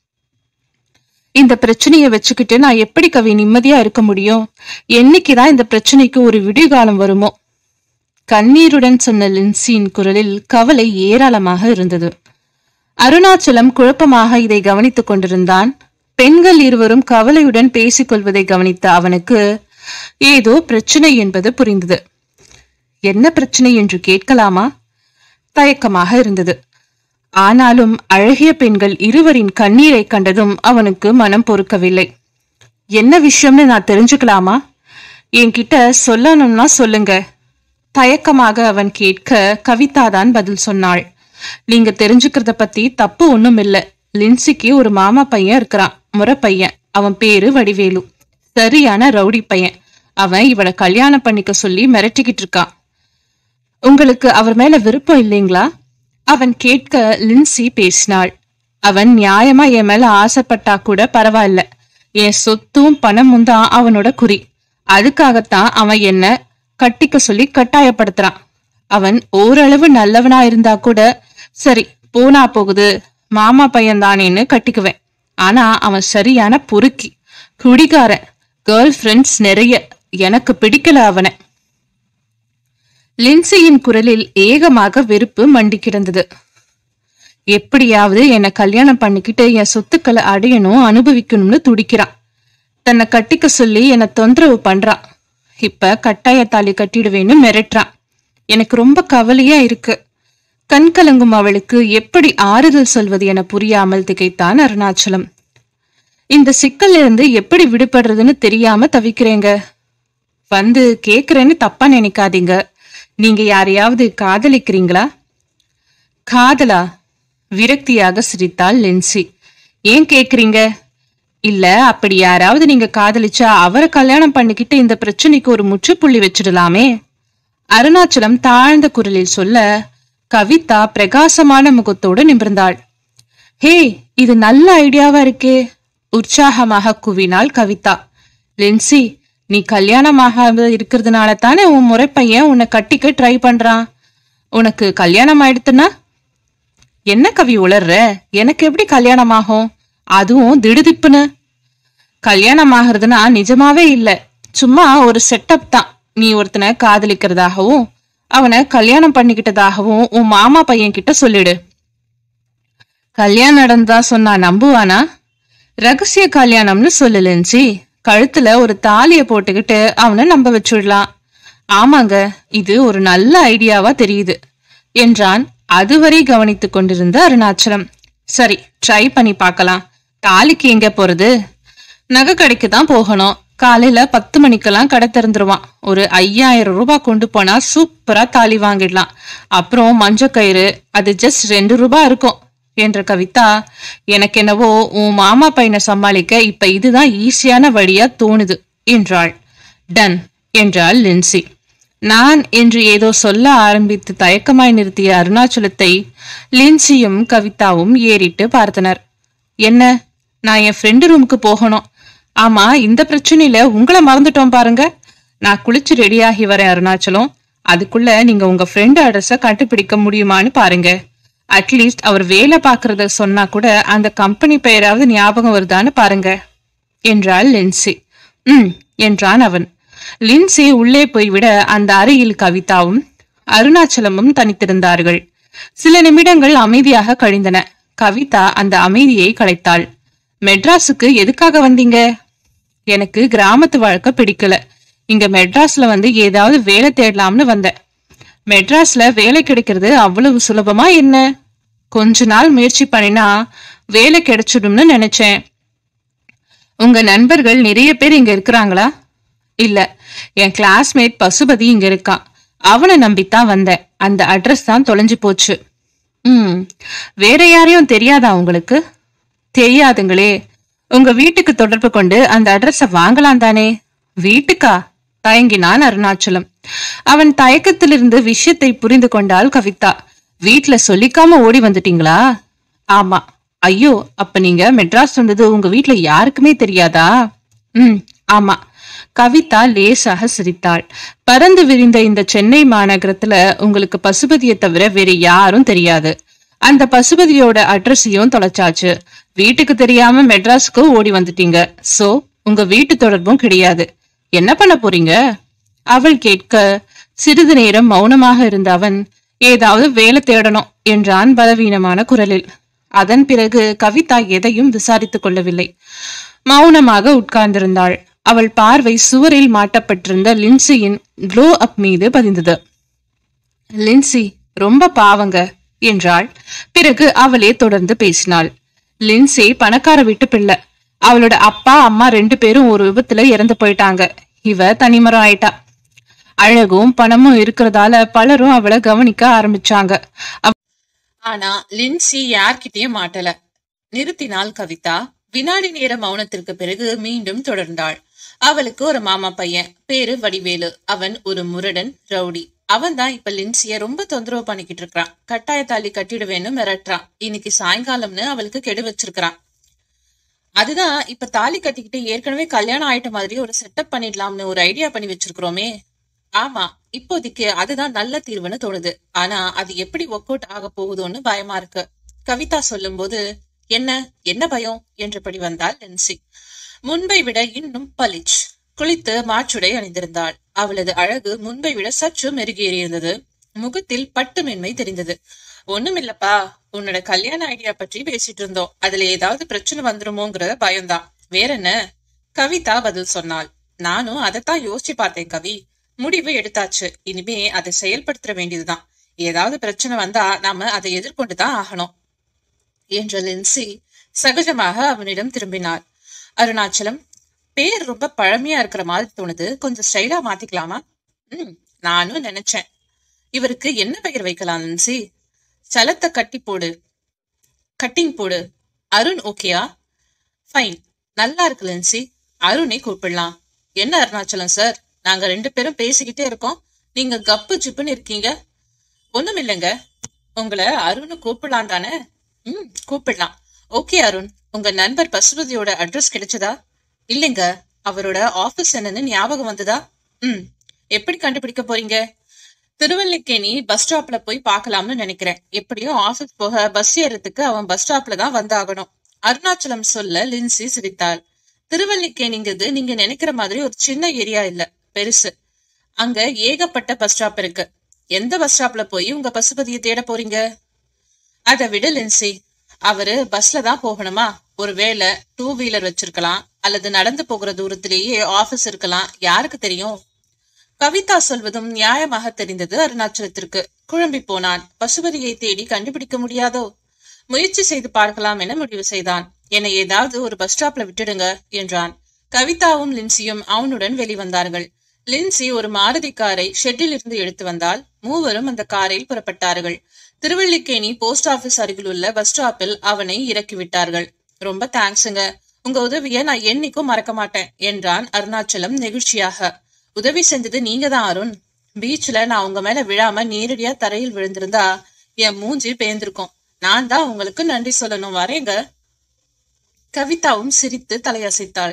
இந்த பிரச்சனையை வச்சுக்கிட்டு நான் எப்படி கவி நிம்மதியா இருக்க முடியும் என்னைக்குதான் இந்த பிரச்சனைக்கு ஒரு விடிகாலம் வருமோ கண்ணீருடன் சொன்ன லின்சியின் குரலில் கவலை ஏராளமாக இருந்தது அருணாச்சலம் குழப்பமாக இதை கவனித்துக் கொண்டிருந்தான் பெண்கள் இருவரும் கவலையுடன் பேசிக் கொள்வதை கவனித்த அவனுக்கு ஏதோ பிரச்சனை என்பது புரிந்தது என்ன பிரச்சனை என்று கேட்கலாமா தயக்கமாக இருந்தது ஆனாலும் அழகிய பெண்கள் இருவரின் கண்ணீரை கண்டதும் அவனுக்கு மனம் பொறுக்கவில்லை என்ன விஷயம்னு நான் தெரிஞ்சுக்கலாமா என்கிட்ட சொல்லணும்னா சொல்லுங்க தயக்கமாக அவன் கேட்க கவிதா தான் பதில் சொன்னாள் நீங்க தெரிஞ்சுக்கிறத பத்தி தப்பு ஒண்ணும் இல்ல லின்சிக்கு ஒரு மாமா பையன் இருக்கிறான் முறை பையன் அவன் பேரு வடிவேலு சரியான ரவுடி பையன் அவன் இவளை கல்யாணம் பண்ணிக்க சொல்லி மிரட்டிக்கிட்டு இருக்கான் உங்களுக்கு அவர் மேல விருப்பம் இல்லைங்களா அவன் கேட்க லின்சி பேசினாள் அவன் நியாயமா என் மேல ஆசைப்பட்டா கூட பரவாயில்ல என் சொத்தும் பணமும் தான் அவனோட குறி அதுக்காகத்தான் அவன் என்ன கட்டிக்க சொல்லி கட்டாயப்படுத்துறான் அவன் ஓரளவு நல்லவனா இருந்தா கூட சரி போனா போகுது மாமா பையன் தானேன்னு கட்டிக்குவேன் ஆனா அவன் சரியான பொறுக்கி குடிகாரன் கேர்ள் ஃப்ரெண்ட்ஸ் நிறைய எனக்கு பிடிக்கல அவனை லின்சியின் குரலில் ஏகமாக வெறுப்பு மண்டி கிடந்தது எப்படியாவது என்னை கல்யாணம் பண்ணிக்கிட்டு என் சொத்துக்களை அடையணும் அனுபவிக்கணும்னு துடிக்கிறான் தன்னை கட்டிக்க சொல்லி என்னை தொந்தரவு பண்றான் இப்ப கட்டாய தாலி கட்டிடுவேன்னு மிரட்டுறான் எனக்கு ரொம்ப கவலையா இருக்கு கண் கலங்கும் அவளுக்கு எப்படி ஆறுதல் சொல்வது என புரியாமல் திகைத்தான் அருணாச்சலம் இந்த சிக்கல்ல இருந்து எப்படி விடுபடுறதுன்னு தெரியாம தவிக்கிறேங்க வந்து கேக்குறேன்னு தப்பா நினைக்காதீங்க நீங்க யாரையாவது காதலிக்கிறீங்களா காதலா விரக்தியாக சிரித்தாள் லென்சி ஏன் கேக்குறீங்க இல்ல அப்படி யாராவது நீங்க காதலிச்சா அவரை கல்யாணம் பண்ணிக்கிட்டு இந்த பிரச்சனைக்கு ஒரு முற்றுப்புள்ளி வச்சிடலாமே அருணாச்சலம் தாழ்ந்த குரலில் சொல்ல கவிதா பிரகாசமான முகத்தோடு நிமிர்ந்தாள் ஹே இது நல்ல ஐடியாவா இருக்கே உற்சாகமாக குவினாள் கவிதா லின்சி நீ கல்யாணமாக இருக்கிறதுனால தானே உன் முறை பையன் உன்னை கட்டிக்க ட்ரை பண்றான் உனக்கு கல்யாணம் ஆயிடுத்துன்னா என்ன கவி உளர்ற எனக்கு எப்படி கல்யாணம் ஆகும் அதுவும் திடுதிப்புன்னு கல்யாணம் ஆகுறதுனா நிஜமாவே இல்ல சும்மா ஒரு செட்டப் தான் நீ ஒருத்தனை காதலிக்கிறதாகவும் அவனை கல்யாணம் பண்ணிக்கிட்டதாகவும் உன் மாமா பையன் கிட்ட சொல்லிடு கல்யாணம் நடந்தா சொன்னா நம்புவானா ரகசிய கல்யாணம்னு சொல்லலன்சி கழுத்துல ஒரு தாலிய போட்டுக்கிட்டு அவனை நம்ப வச்சுடலாம் ஆமாங்க இது ஒரு நல்ல ஐடியாவா தெரியுது என்றான் அதுவரை கவனித்துக் கொண்டிருந்த அருணாச்சலம் சரி ட்ரை பண்ணி பார்க்கலாம் தாலிக்கு எங்க போறது நகை கடைக்கு தான் போகணும் காலையில பத்து மணிக்கெல்லாம் கடை திறந்துருவான் ஒரு ஐயாயிரம் ரூபாய் கொண்டு போனா சூப்பரா தாலி வாங்கிடலாம் அப்புறம் மஞ்ச கயிறு அது ஜஸ்ட் ரெண்டு ரூபாய் இருக்கும் என்ற கவிதா எனக்கு என்னவோ உன் மாமா பையனை சமாளிக்க இப்ப இதுதான் ஈஸியான வழியா தோணுது என்றாள் டன் என்றாள் லின்சி நான் என்று ஏதோ சொல்ல ஆரம்பித்து தயக்கமாய் நிறுத்திய அருணாச்சலத்தை லின்சியும் கவிதாவும் ஏறிட்டு பார்த்தனர் என்ன நான் என் ஃப்ரெண்டு ரூமுக்கு போகணும் ஆமா இந்த பிரச்சனையில உங்களை மறந்துட்டோம் பாருங்க நான் குளிச்சு ரெடியாகி வரேன் அருணாச்சலம் அதுக்குள்ள நீங்க உங்க ஃப்ரெண்டு அட்ரஸ கண்டுபிடிக்க முடியுமான்னு பாருங்க அட்லீஸ்ட் அவர் வேலை பார்க்கறத சொன்னா கூட அந்த கம்பெனி பெயராவது ஞாபகம் வருதான்னு பாருங்க என்றாள் லின்சி ம் என்றான் அவன் லின்சி உள்ளே போய்விட அந்த அறையில் கவிதாவும் அருணாச்சலமும் தனித்திருந்தார்கள் சில நிமிடங்கள் அமைதியாக கழிந்தன கவிதா அந்த அமைதியை கலைத்தாள் மெட்ராஸுக்கு எதுக்காக வந்தீங்க எனக்கு கிராமத்து வாழ்க்கை பிடிக்கல இங்க மெட்ராஸ்ல வந்து ஏதாவது வேலை தேடலாம்னு வந்தேன் மெட்ராஸ்ல வேலை கிடைக்கிறது அவ்வளவு சுலபமா என்ன கொஞ்ச நாள் முயற்சி பண்ணினா வேலை கிடைச்சிடும்னு நினைச்சேன் உங்க நண்பர்கள் நிறைய பேர் இங்க இருக்கிறாங்களா இல்ல என் கிளாஸ்மேட் பசுபதி இங்க இருக்கான் அவனை நம்பித்தான் வந்தேன் அந்த அட்ரஸ் தான் தொலைஞ்சு போச்சு ம் வேற யாரையும் தெரியாதா உங்களுக்கு தெரியாதுங்களே உங்க வீட்டுக்கு தொடர்பு கொண்டு அந்த அட்ரஸ வாங்கலாம் தானே வீட்டுக்கா தயங்கினான் அருணாச்சலம் அவன் தயக்கத்திலிருந்து விஷயத்தை புரிந்து கொண்டாள் கவிதா வீட்ல சொல்லிக்காம ஓடி வந்துட்டீங்களா ஆமா ஐயோ அப்ப நீங்க மெட்ராஸ் வந்தது உங்க வீட்ல யாருக்குமே தெரியாதா ம் ஆமா கவிதா லேசாக சிரித்தாள் பறந்து விரிந்த இந்த சென்னை மாநகரத்துல உங்களுக்கு பசுபதியை தவிர வேற யாரும் தெரியாது அந்த பசுபதியோட அட்ரஸையும் தொலைச்சாச்சு வீட்டுக்கு தெரியாம மெட்ராஸுக்கு ஓடி வந்துட்டீங்க சோ உங்க வீட்டு தொடர்பும் கிடையாது என்ன பண்ண போறீங்க அவள் கேட்க சிறிது நேரம் மௌனமாக இருந்த அவன் ஏதாவது வேலை தேடணும் என்றான் பலவீனமான குரலில் அதன் பிறகு கவிதா எதையும் விசாரித்துக் கொள்ளவில்லை மௌனமாக உட்கார்ந்திருந்தாள் அவள் பார்வை சுவரில் மாட்டப்பட்டிருந்த லின்சியின் க்ளோ அப் மீது பதிந்தது லின்சி ரொம்ப பாவங்க என்றாள் பிறகு அவளே தொடர்ந்து பேசினாள் லின்சி பணக்கார வீட்டு பிள்ளை அவளோட அப்பா அம்மா ரெண்டு பேரும் ஒரு விபத்துல இறந்து போயிட்டாங்க இவ தனிமரம் ஆயிட்டா அழகும் பணமும் இருக்கிறதால பலரும் அவளை கவனிக்க ஆரம்பிச்சாங்க அவ- ஆனா லின்சி யார்கிட்டயும் மாட்டல நிறுத்தினாள் கவிதா வினாடி நேர மௌனத்திற்கு பிறகு மீண்டும் தொடர்ந்தாள் அவளுக்கு ஒரு மாமா பையன் பேரு வடிவேலு அவன் ஒரு முரடன் ரவுடி அவன் தான் இப்ப லின்சிய ரொம்ப தொந்தரவு பண்ணிக்கிட்டு இருக்கான் கட்டாய தாலி கட்டிடுவேன்னு மிரட்டுறான் இன்னைக்கு சாயங்காலம்னு அவளுக்கு கெடு வச்சிருக்கான் அதுதான் இப்ப தாலி கட்டிக்கிட்டு ஏற்கனவே கல்யாணம் ஆயிட்ட மாதிரி ஒரு செட்டப் பண்ணிடலாம்னு ஒரு ஐடியா பண்ணி வச்சிருக்கிறோமே ஆமா இப்போதைக்கு அதுதான் நல்ல தீர்வுன்னு தோணுது ஆனா அது எப்படி ஒர்க் அவுட் ஆக போகுதோன்னு பயமா இருக்கு கவிதா சொல்லும்போது என்ன என்ன பயம் என்றபடி வந்தாள் லென்சி முன்பை விட இன்னும் பளிச் குளித்து மாற்றுடை அணிந்திருந்தாள் அவளது அழகு முன்பை விட சற்று மெருகேறியிருந்தது முகத்தில் பட்டு மென்மை தெரிந்தது ஒண்ணுமில்லப்பா உன்னோட கல்யாண ஐடியா பற்றி பேசிட்டு இருந்தோம் அதுல ஏதாவது பிரச்சனை வந்துருமோங்கிற பயம்தான் வேற என்ன கவிதா பதில் சொன்னாள் நானும் அதைத்தான் யோசிச்சு பார்த்தேன் கவி முடிவு எடுத்தாச்சு இனிமே அதை செயல்படுத்த வேண்டியதுதான் ஏதாவது பிரச்சனை வந்தா நாம அதை எதிர்கொண்டுதான் ஆகணும் என்ற லின்சி சகஜமாக அவனிடம் திரும்பினாள் அருணாச்சலம் பேர் ரொம்ப பழமையா இருக்கிற மாதிரி தோணுது கொஞ்சம் ஸ்டைலா மாத்திக்கலாமா ம் நானும் நினைச்சேன் இவருக்கு என்ன பெயர் வைக்கலாம் லின்சி சலத்தை கட்டி போடு கட்டிங் போடு அருண் ஓகேயா ஃபைன் நல்லா இருக்கு லின்சி அருணை கூப்பிடலாம் என்ன அருணாச்சலம் சார் நாங்க ரெண்டு பேரும் பேசிக்கிட்டே இருக்கோம் நீங்க கப்பு சிப்புன்னு இருக்கீங்க ஒண்ணும் இல்லைங்க உங்களை அருண் கூப்பிடலாம் தானே ம் கூப்பிடலாம் ஓகே அருண் உங்க நண்பர் பசுபதியோட அட்ரஸ் கிடைச்சதா இல்லைங்க அவரோட ஆபீஸ் என்னன்னு ஞாபகம் வந்ததா ம் எப்படி கண்டுபிடிக்க போறீங்க திருவல்லிக்கேணி பஸ் ஸ்டாப்ல போய் பார்க்கலாம்னு நினைக்கிறேன் எப்படியும் ஆபீஸ் போக பஸ் ஏறதுக்கு அவன் பஸ் ஸ்டாப்ல தான் வந்தாகணும் அருணாச்சலம் சொல்ல லின்சி சிரித்தாள் திருவல்லிக்கேணிங்கிறது நீங்க நினைக்கிற மாதிரி ஒரு சின்ன ஏரியா இல்ல பெருசு அங்க ஏகப்பட்ட பஸ் ஸ்டாப் இருக்கு எந்த பஸ் ஸ்டாப்ல போய் உங்க பசுபதியை தேட போறீங்க அதை விட லின்சி அவரு பஸ்ல தான் போகணுமா ஒருவேளை டூ வீலர் வச்சிருக்கலாம் அல்லது நடந்து போகிற தூரத்திலேயே ஆபீஸ் இருக்கலாம் யாருக்கு தெரியும் கவிதா சொல்வதும் நியாயமாக தெரிந்தது அருணாச்சலத்திற்கு குழம்பி போனான் பசுபதியை தேடி கண்டுபிடிக்க முடியாதோ முயற்சி செய்து பார்க்கலாம் என முடிவு செய்தான் என்னை ஏதாவது ஒரு பஸ் ஸ்டாப்ல விட்டுடுங்க என்றான் கவிதாவும் லின்சியும் அவனுடன் வெளிவந்தார்கள் லின்சி ஒரு மாருதி காரை ஷெட்டில் இருந்து எடுத்து வந்தால் மூவரும் அந்த காரில் புறப்பட்டார்கள் திருவல்லிக்கேணி போஸ்ட் ஆபீஸ் அருகில் உள்ள பஸ் ஸ்டாப்பில் அவனை இறக்கிவிட்டார்கள் ரொம்ப தேங்க்ஸுங்க உங்க உதவிய நான் என்னைக்கும் மறக்க மாட்டேன் என்றான் அருணாச்சலம் நெகிழ்ச்சியாக உதவி செஞ்சது நீங்க தான் அருண் பீச்ல நான் உங்க மேல விழாம நேரடியா தரையில் விழுந்திருந்தா என் மூஞ்சி பேந்திருக்கும் நான் தான் உங்களுக்கு நன்றி சொல்லணும் வரேங்க கவிதாவும் சிரித்து தலையசைத்தாள்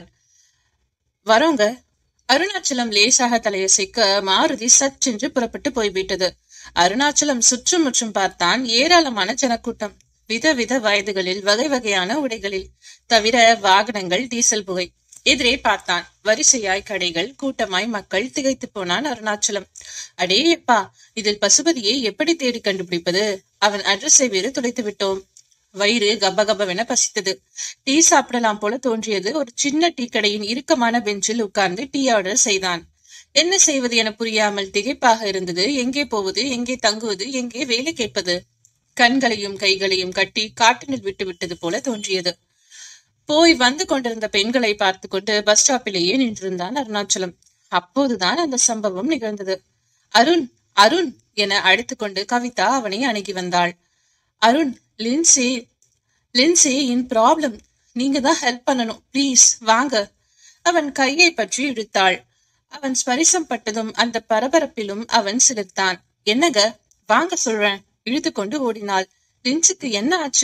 வரோங்க அருணாச்சலம் லேசாக தலையசைக்க மாருதி சற்றென்று புறப்பட்டு போய்விட்டது அருணாச்சலம் சுற்றும் முற்றும் பார்த்தான் ஏராளமான ஜனக்கூட்டம் விதவித வயதுகளில் வகை வகையான உடைகளில் தவிர வாகனங்கள் டீசல் புகை எதிரே பார்த்தான் வரிசையாய் கடைகள் கூட்டமாய் மக்கள் திகைத்து போனான் அருணாச்சலம் அடே எப்பா இதில் பசுபதியை எப்படி தேடி கண்டுபிடிப்பது அவன் அட்ரஸை வேறு துளைத்து விட்டோம் வயிறு கபகபவென பசித்தது டீ சாப்பிடலாம் போல தோன்றியது ஒரு சின்ன டீ கடையின் இறுக்கமான பெஞ்சில் உட்கார்ந்து டீ ஆர்டர் செய்தான் என்ன செய்வது என புரியாமல் திகைப்பாக இருந்தது எங்கே போவது எங்கே தங்குவது எங்கே வேலை கேட்பது கண்களையும் கைகளையும் கட்டி காட்டினில் விட்டு விட்டது போல தோன்றியது போய் வந்து கொண்டிருந்த பெண்களை பார்த்து கொண்டு பஸ் ஸ்டாப்பிலேயே நின்றிருந்தான் அருணாச்சலம் அப்போதுதான் அந்த சம்பவம் நிகழ்ந்தது அருண் அருண் என அழைத்துக்கொண்டு கவிதா அவனை அணுகி வந்தாள் அருண் லின்சி லின்சி இன் ப்ராப்ளம் நீங்க தான் ஹெல்ப் பண்ணணும் ப்ளீஸ் வாங்க அவன் கையை பற்றி இழுத்தாள் அவன் ஸ்பரிசம் பட்டதும் அந்த பரபரப்பிலும் அவன் சிலிர்த்தான் என்னங்க வாங்க சொல்றேன் இழுத்து கொண்டு ஓடினாள் லின்ஸுக்கு என்ன ஆச்சு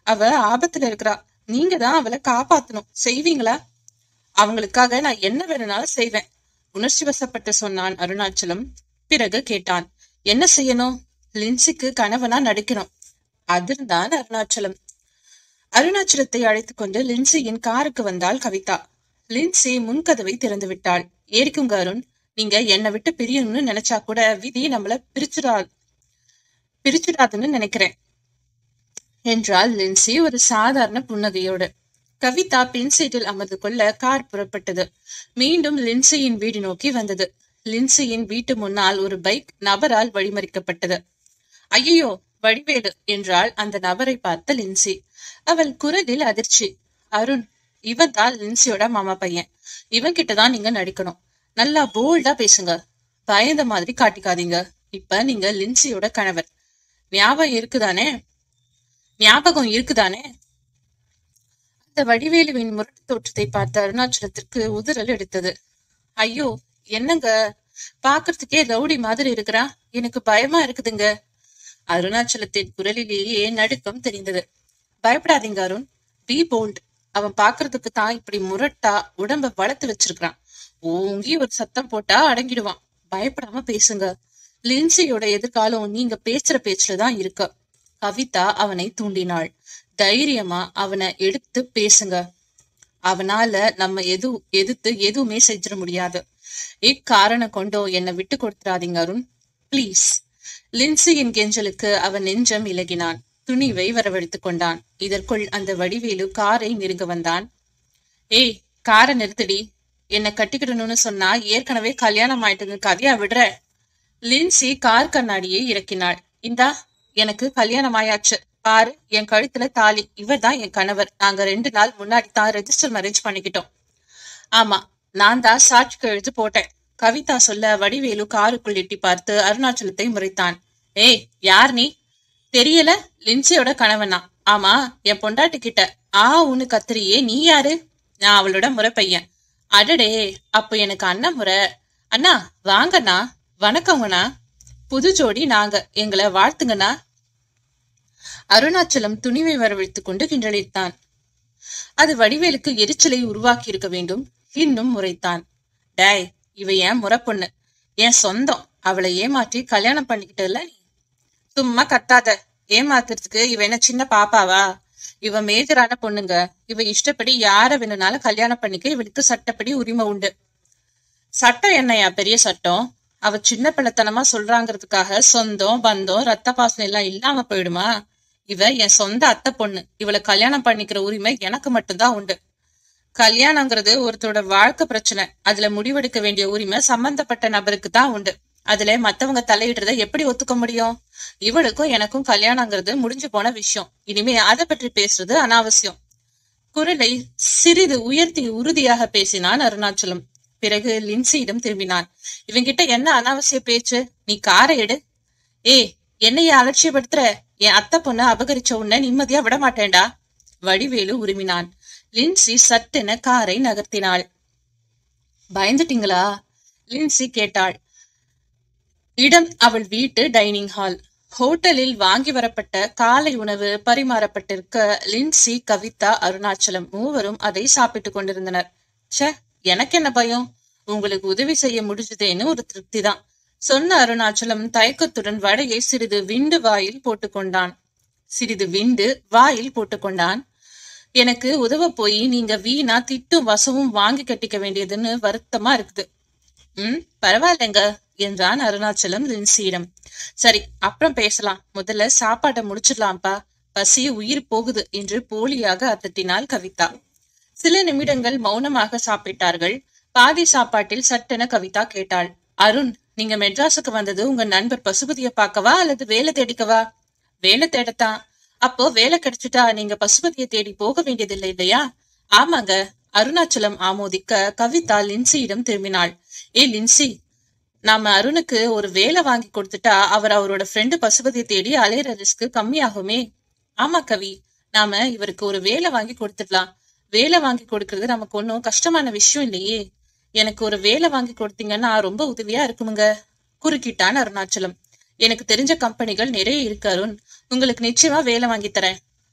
அவ ஆபத்துல இருக்கிறா நீங்க தான் அவளை காப்பாத்தணும் செய்வீங்களா அவங்களுக்காக நான் என்ன வேணும்னாலும் செய்வேன் உணர்ச்சி வசப்பட்டு சொன்னான் அருணாச்சலம் பிறகு கேட்டான் என்ன செய்யணும் லின்சிக்கு கணவனா நடிக்கணும் அதிர்ந்தான் அருணாச்சலம் அருணாச்சலத்தை அழைத்துக் கொண்டு லின்சியின் காருக்கு வந்தாள் கவிதா லின்சி முன்கதவை திறந்து விட்டாள் ஏறிக்குங்க அருண் நீங்க என்னை விட்டு பிரியணும்னு நினைச்சா கூட விதி நம்மள பிரிச்சுடா பிரிச்சுடாதுன்னு நினைக்கிறேன் என்றாள் லின்சி ஒரு சாதாரண புன்னகையோடு கவிதா பின் சீட்டில் அமர்ந்து கொள்ள கார் புறப்பட்டது மீண்டும் லின்சியின் வீடு நோக்கி வந்தது லின்சியின் வீட்டு முன்னால் ஒரு பைக் நபரால் வழிமறிக்கப்பட்டது ஐயோ வடிவேலு என்றாள் அந்த நபரை பார்த்த லின்சி அவள் குரலில் அதிர்ச்சி அருண் இவன் தான் லின்சியோட மாமா பையன் இவன் கிட்டதான் நீங்க நடிக்கணும் நல்லா போல்டா பேசுங்க பயந்த மாதிரி காட்டிக்காதீங்க இப்ப நீங்க லின்சியோட கணவர் ஞாபகம் இருக்குதானே ஞாபகம் இருக்குதானே அந்த வடிவேலுவின் முரட்டு தோற்றத்தை பார்த்த அருணாச்சலத்திற்கு உதிரல் எடுத்தது ஐயோ என்னங்க பாக்குறதுக்கே ரவுடி மாதிரி இருக்கிறா எனக்கு பயமா இருக்குதுங்க அருணாச்சலத்தின் குரலிலேயே நடுக்கம் தெரிந்தது பயப்படாதீங்க அருண் பி போல்ட் அவன் பாக்குறதுக்கு தான் இப்படி முரட்டா உடம்ப வளர்த்து வச்சிருக்கான் ஓங்கி ஒரு சத்தம் போட்டா அடங்கிடுவான் பயப்படாம பேசுங்க லின்சியோட எதிர்காலம் நீங்க பேசுற பேச்சுலதான் இருக்கு கவிதா அவனை தூண்டினாள் தைரியமா அவனை எடுத்து பேசுங்க அவனால நம்ம எது எதிர்த்து எதுவுமே செஞ்சிட முடியாது இக்காரணம் கொண்டோ என்னை விட்டு கொடுத்துறாதீங்க அருண் ப்ளீஸ் லின்சியின் கெஞ்சலுக்கு அவன் நெஞ்சம் இலகினான் துணிவை வரவழைத்துக் கொண்டான் இதற்குள் அந்த வடிவேலு காரை நெருங்க வந்தான் ஏய் காரை நிறுத்தடி என்னை கட்டிக்கிடணும்னு சொன்னா ஏற்கனவே கல்யாணம் ஆயிட்டுங்க கவியா விடுற லின்சி கார் கண்ணாடியை இறக்கினாள் இந்தா எனக்கு கல்யாணம் ஆயாச்சு பாரு என் கழுத்துல தாலி இவர் தான் என் கணவர் நாங்க ரெண்டு நாள் முன்னாடி தான் ரெஜிஸ்டர் மேரேஜ் பண்ணிக்கிட்டோம் ஆமா நான் தான் சாட்சி கழுத்து போட்டேன் கவிதா சொல்ல வடிவேலு காருக்குள் எட்டி பார்த்து அருணாச்சலத்தை முறைத்தான் ஏய் யார் நீ தெரியல லின்சியோட கணவனா ஆமா என் பொண்டாட்டி கிட்ட ஆ உன்னு கத்திரியே நீ யாரு நான் அவளோட முறை பையன் அடடே அப்ப எனக்கு அண்ணன் முறை அண்ணா வாங்கண்ணா வணக்கங்கண்ணா புது ஜோடி நாங்க எங்களை வாழ்த்துங்கண்ணா அருணாச்சலம் துணிவை வரவழைத்துக் கொண்டு கிண்டலித்தான் அது வடிவேலுக்கு எரிச்சலை உருவாக்கி இருக்க வேண்டும் இன்னும் முறைத்தான் டேய் இவ ஏன் முறை பொண்ணு என் சொந்தம் அவளை ஏமாற்றி கல்யாணம் பண்ணிக்கிட்டல நீ சும்மா கத்தாத ஏமாத்துறதுக்கு இவ என்ன சின்ன பாப்பாவா இவ மேஜரான பொண்ணுங்க இவ இஷ்டப்படி யார வேணும்னாலும் கல்யாணம் பண்ணிக்க இவளுக்கு சட்டப்படி உரிமை உண்டு சட்டம் என்னையா பெரிய சட்டம் அவ சின்ன பிள்ளைத்தனமா சொல்றாங்கிறதுக்காக சொந்தம் பந்தம் ரத்த பாசனம் எல்லாம் இல்லாம போயிடுமா இவ என் சொந்த அத்தை பொண்ணு இவளை கல்யாணம் பண்ணிக்கிற உரிமை எனக்கு மட்டும்தான் உண்டு கல்யாணங்கிறது ஒருத்தரோட வாழ்க்கை பிரச்சனை அதுல முடிவெடுக்க வேண்டிய உரிமை சம்பந்தப்பட்ட நபருக்கு தான் உண்டு அதுல மத்தவங்க தலையிடுறத எப்படி ஒத்துக்க முடியும் இவளுக்கும் எனக்கும் கல்யாணங்கிறது முடிஞ்சு போன விஷயம் இனிமே அதை பற்றி பேசுறது அனாவசியம் குரலை சிறிது உயர்த்தி உறுதியாக பேசினான் அருணாச்சலம் பிறகு லின்சியிடம் திரும்பினான் இவங்கிட்ட என்ன அனாவசிய பேச்சு நீ காரை எடு ஏய் என்னைய அலட்சியப்படுத்துற என் அத்தை பொண்ண அபகரிச்ச உன்னை நிம்மதியா விட மாட்டேன்டா வடிவேலு உருமினான் லின்சி சட்டென காரை நகர்த்தினாள் பயந்துட்டீங்களா லின்சி கேட்டாள் இடம் அவள் வீட்டு டைனிங் ஹால் ஹோட்டலில் வாங்கி வரப்பட்ட காலை உணவு பரிமாறப்பட்டிருக்க லின்சி கவிதா அருணாச்சலம் மூவரும் அதை சாப்பிட்டுக் கொண்டிருந்தனர் ச்சே எனக்கு என்ன பயம் உங்களுக்கு உதவி செய்ய முடிஞ்சதேன்னு ஒரு திருப்தி தான் சொன்ன அருணாச்சலம் தயக்கத்துடன் வடையை சிறிது விண்டு வாயில் போட்டுக்கொண்டான் சிறிது விண்டு வாயில் போட்டுக்கொண்டான் எனக்கு உதவ போய் நீங்க வீணா திட்டும் வசவும் வாங்கி கட்டிக்க வேண்டியதுன்னு வருத்தமா இருக்குது ம் பரவாயில்லைங்க என்றான் அருணாச்சலம் லின்சியிடம் சரி அப்புறம் பேசலாம் முதல்ல சாப்பாட்டை முடிச்சிடலாம்ப்பா பசி உயிர் போகுது என்று போலியாக அத்தட்டினாள் கவிதா சில நிமிடங்கள் மௌனமாக சாப்பிட்டார்கள் பாதி சாப்பாட்டில் சட்டென கவிதா கேட்டாள் அருண் நீங்க மெட்ராஸுக்கு வந்தது உங்க நண்பர் பசுபதியை பார்க்கவா அல்லது வேலை தேடிக்கவா வேலை தேடத்தான் அப்போ வேலை கிடைச்சிட்டா நீங்க பசுபதியை தேடி போக வேண்டியதில்லை இல்லையா ஆமாங்க அருணாச்சலம் ஆமோதிக்க கவிதா லின்சியிடம் திரும்பினாள் ஏ லின்சி நாம அருணுக்கு ஒரு வேலை வாங்கி கொடுத்துட்டா அவர் அவரோட ஃப்ரெண்டு பசுபதியை தேடி அலையிற ரிஸ்க் கம்மியாகுமே ஆமா கவி நாம இவருக்கு ஒரு வேலை வாங்கி கொடுத்துடலாம் வேலை வாங்கி கொடுக்கறது நமக்கு ஒன்றும் கஷ்டமான விஷயம் இல்லையே எனக்கு ஒரு வேலை வாங்கி கொடுத்தீங்கன்னா ரொம்ப உதவியா இருக்குமுங்க குறுக்கிட்டான் அருணாச்சலம் எனக்கு தெரிஞ்ச கம்பெனிகள் நிறைய இருக்கு அருண் உங்களுக்கு நிச்சயமா வேலை வாங்கி தரேன்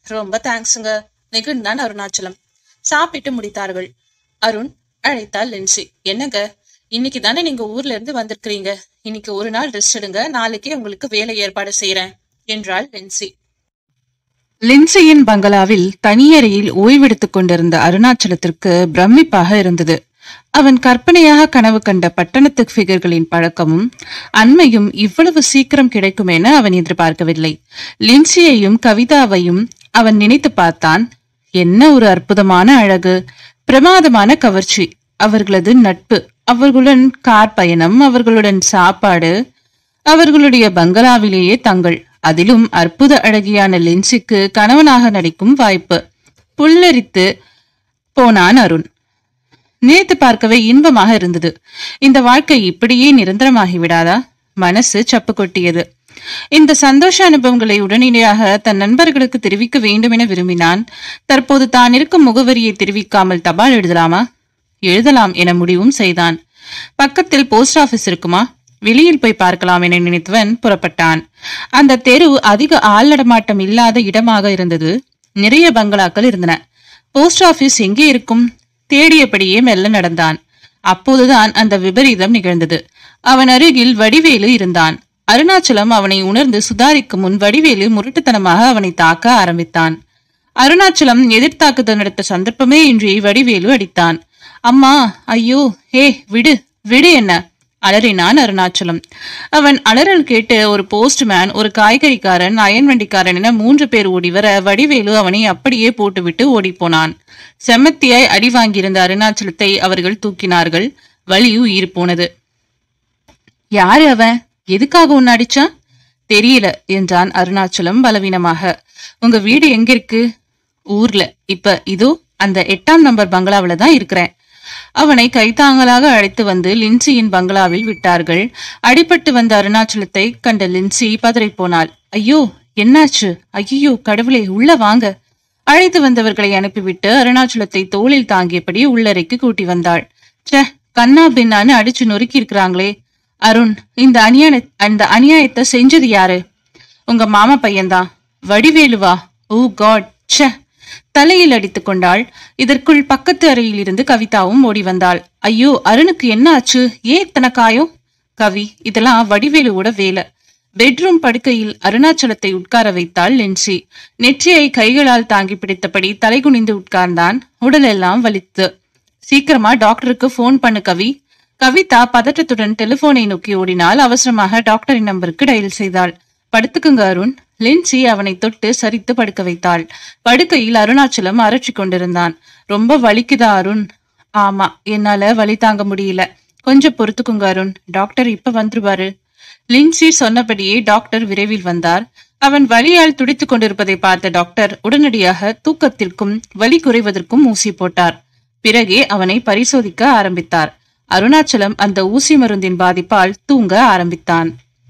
ரொம்ப தேங்க்ஸுங்க நெகிழ்ந்தான் அருணாச்சலம் சாப்பிட்டு முடித்தார்கள் அருண் அழைத்தாள் லின்சி என்னங்க இன்னைக்கு தானே நீங்க ஊர்ல இருந்து வந்திருக்கிறீங்க இன்னைக்கு ஒரு நாள் ரெஸ்ட் எடுங்க நாளைக்கே உங்களுக்கு வேலை ஏற்பாடு செய்யறேன் என்றாள் லின்சி லின்சியின் பங்களாவில் தனியறையில் ஓய்வெடுத்துக் கொண்டிருந்த அருணாச்சலத்திற்கு பிரமிப்பாக இருந்தது அவன் கற்பனையாக கனவு கண்ட பட்டணத்து ஃபிகர்களின் பழக்கமும் அண்மையும் இவ்வளவு சீக்கிரம் கிடைக்கும் என அவன் எதிர்பார்க்கவில்லை லின்சியையும் கவிதாவையும் அவன் நினைத்து பார்த்தான் என்ன ஒரு அற்புதமான அழகு பிரமாதமான கவர்ச்சி அவர்களது நட்பு அவர்களுடன் கார் பயணம் அவர்களுடன் சாப்பாடு அவர்களுடைய பங்களாவிலேயே தங்கள் அதிலும் அற்புத அழகியான லின்சிக்கு கணவனாக நடிக்கும் வாய்ப்பு புல்லரித்து போனான் அருண் நினைத்து பார்க்கவே இன்பமாக இருந்தது இந்த வாழ்க்கை இப்படியே நிரந்தரமாகி விடாதா மனசு சப்பு கொட்டியது இந்த சந்தோஷ அனுபவங்களை உடனடியாக தன் நண்பர்களுக்கு தெரிவிக்க வேண்டும் என விரும்பினான் தற்போது தான் இருக்கும் முகவரியை தெரிவிக்காமல் தபால் எழுதலாமா எழுதலாம் என முடிவும் செய்தான் பக்கத்தில் போஸ்ட் ஆபீஸ் இருக்குமா வெளியில் போய் பார்க்கலாம் என நினைத்தவன் புறப்பட்டான் அந்த தெரு அதிக ஆள் நடமாட்டம் இல்லாத இடமாக இருந்தது நிறைய பங்களாக்கள் இருந்தன போஸ்ட் ஆபீஸ் எங்கே இருக்கும் தேடியபடியே மெல்ல நடந்தான் அப்போதுதான் அந்த விபரீதம் நிகழ்ந்தது அவன் அருகில் வடிவேலு இருந்தான் அருணாச்சலம் அவனை உணர்ந்து சுதாரிக்கும் முன் வடிவேலு முரட்டுத்தனமாக அவனை தாக்க ஆரம்பித்தான் அருணாச்சலம் எதிர்த்தாக்குதல் நடத்த சந்தர்ப்பமே இன்றி வடிவேலு அடித்தான் அம்மா ஐயோ ஹே விடு விடு என்ன அலறினான் அருணாச்சலம் அவன் அலறல் கேட்டு ஒரு போஸ்ட்மேன் ஒரு காய்கறிக்காரன் அயன் வண்டிக்காரன் என மூன்று பேர் ஓடி வர வடிவேலு அவனை அப்படியே போட்டுவிட்டு ஓடிப்போனான் செம்மத்தியாய் அடி வாங்கியிருந்த அருணாச்சலத்தை அவர்கள் தூக்கினார்கள் வலி உயிர் போனது யாரு அவன் எதுக்காக உன்னை அடிச்சான் தெரியல என்றான் அருணாச்சலம் பலவீனமாக உங்க வீடு எங்க இருக்கு ஊர்ல இப்ப இதோ அந்த எட்டாம் நம்பர் பங்களாவில தான் இருக்கிறேன் அவனை கைத்தாங்கலாக அழைத்து வந்து லின்சியின் பங்களாவில் விட்டார்கள் அடிபட்டு வந்த அருணாச்சலத்தை கண்ட லின்சி பதறிப் போனாள் ஐயோ என்னாச்சு ஐயோ கடவுளே உள்ள வாங்க அழைத்து வந்தவர்களை அனுப்பிவிட்டு அருணாச்சலத்தை தோளில் தாங்கியபடி உள்ளறைக்கு கூட்டி வந்தாள் ச்சே கண்ணா பின்னான்னு அடிச்சு நொறுக்கி இருக்கிறாங்களே அருண் இந்த அநியாய அந்த அநியாயத்தை செஞ்சது யாரு உங்க மாமா பையன்தான் வடிவேலுவா ஓ காட் ச்சே தலையில் அடித்துக் கொண்டாள் இதற்குள் பக்கத்து அறையில் இருந்து கவிதாவும் ஓடி வந்தாள் ஐயோ அருணுக்கு என்ன ஆச்சு ஏன் இத்தனை காயம் கவி இதெல்லாம் வடிவேலுவோட வேலை பெட்ரூம் படுக்கையில் அருணாச்சலத்தை உட்கார வைத்தாள் லென்சி நெற்றியை கைகளால் தாங்கி பிடித்தபடி தலை குனிந்து உட்கார்ந்தான் உடலெல்லாம் வலித்து சீக்கிரமா டாக்டருக்கு ஃபோன் பண்ணு கவி கவிதா பதற்றத்துடன் டெலிபோனை நோக்கி ஓடினால் அவசரமாக டாக்டரின் நம்பருக்கு டயல் செய்தாள் படுத்துக்குங்க அருண் லின்சி அவனை தொட்டு சரித்து படுக்க வைத்தாள் படுக்கையில் அருணாச்சலம் அரற்றிக் கொண்டிருந்தான் ரொம்ப வலிக்குதா அருண் ஆமா என்னால வலி தாங்க முடியல கொஞ்சம் பொறுத்துக்குங்க அருண் டாக்டர் இப்ப வந்துருவாரு லின்சி சொன்னபடியே டாக்டர் விரைவில் வந்தார் அவன் வலியால் துடித்துக் கொண்டிருப்பதை பார்த்த டாக்டர் உடனடியாக தூக்கத்திற்கும் வலி குறைவதற்கும் ஊசி போட்டார் பிறகே அவனை பரிசோதிக்க ஆரம்பித்தார் அருணாச்சலம் அந்த ஊசி மருந்தின் பாதிப்பால் தூங்க ஆரம்பித்தான்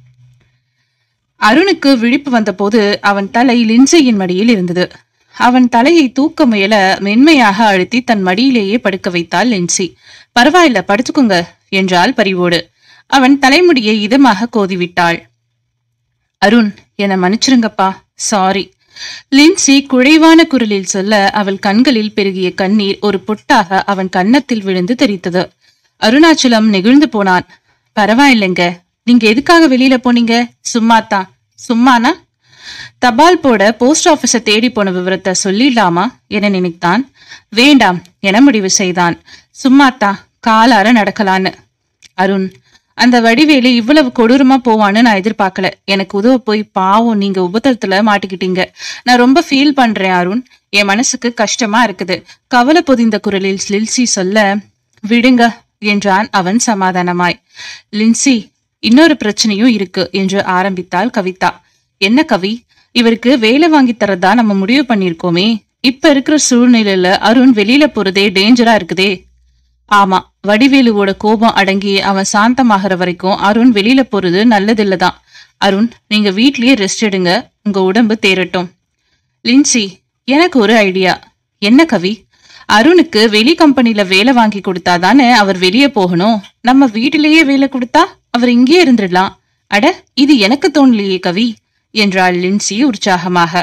அருணுக்கு விழிப்பு வந்தபோது அவன் தலை லின்சையின் மடியில் இருந்தது அவன் தலையை தூக்க முயல மென்மையாக அழுத்தி தன் மடியிலேயே படுக்க வைத்தாள் லின்சி பரவாயில்ல படுத்துக்குங்க என்றாள் பரிவோடு அவன் தலைமுடியை இதமாக கோதிவிட்டாள் அருண் என மன்னிச்சிருங்கப்பா சாரி லின்சி குழைவான குரலில் சொல்ல அவள் கண்களில் பெருகிய கண்ணீர் ஒரு பொட்டாக அவன் கன்னத்தில் விழுந்து தெரித்தது அருணாச்சலம் நெகிழ்ந்து போனான் பரவாயில்லைங்க நீங்க எதுக்காக வெளியில போனீங்க சும்மாத்தான் சும்மானா தபால் போட போஸ்ட் ஆபீஸ தேடி போன விவரத்தை சொல்லிடலாமா என நினைத்தான் வேண்டாம் என முடிவு செய்தான் சும்மாத்தான் காலார நடக்கலான்னு அருண் அந்த வடிவேலு இவ்வளவு கொடூரமா போவான்னு நான் எதிர்பார்க்கல எனக்கு உதவ போய் பாவம் நீங்க உபத்திரத்துல மாட்டிக்கிட்டீங்க நான் ரொம்ப ஃபீல் பண்றேன் அருண் என் மனசுக்கு கஷ்டமா இருக்குது கவலை பொதிந்த குரலில் லில்சி சொல்ல விடுங்க என்றான் அவன் சமாதானமாய் லின்சி இன்னொரு பிரச்சனையும் இருக்கு என்று ஆரம்பித்தாள் கவிதா என்ன கவி இவருக்கு வேலை வாங்கி தரதா நம்ம முடிவு பண்ணிருக்கோமே இப்ப இருக்கிற சூழ்நிலையில அருண் வெளியில போறதே டேஞ்சரா இருக்குதே ஆமா வடிவேலுவோட கோபம் அடங்கி அவன் சாந்தமாகற வரைக்கும் அருண் வெளியில போறது நல்லதில்லதான் அருண் நீங்க வீட்லயே ரெஸ்ட் எடுங்க உங்க உடம்பு தேரட்டும் லின்சி எனக்கு ஒரு ஐடியா என்ன கவி அருணுக்கு வெளி கம்பெனில வேலை வாங்கி கொடுத்தா தானே அவர் வெளியே போகணும் நம்ம வீட்டிலேயே வேலை கொடுத்தா அவர் இங்கே இருந்துடலாம் அட இது எனக்கு தோணலையே கவி என்றாள் லின்சி உற்சாகமாக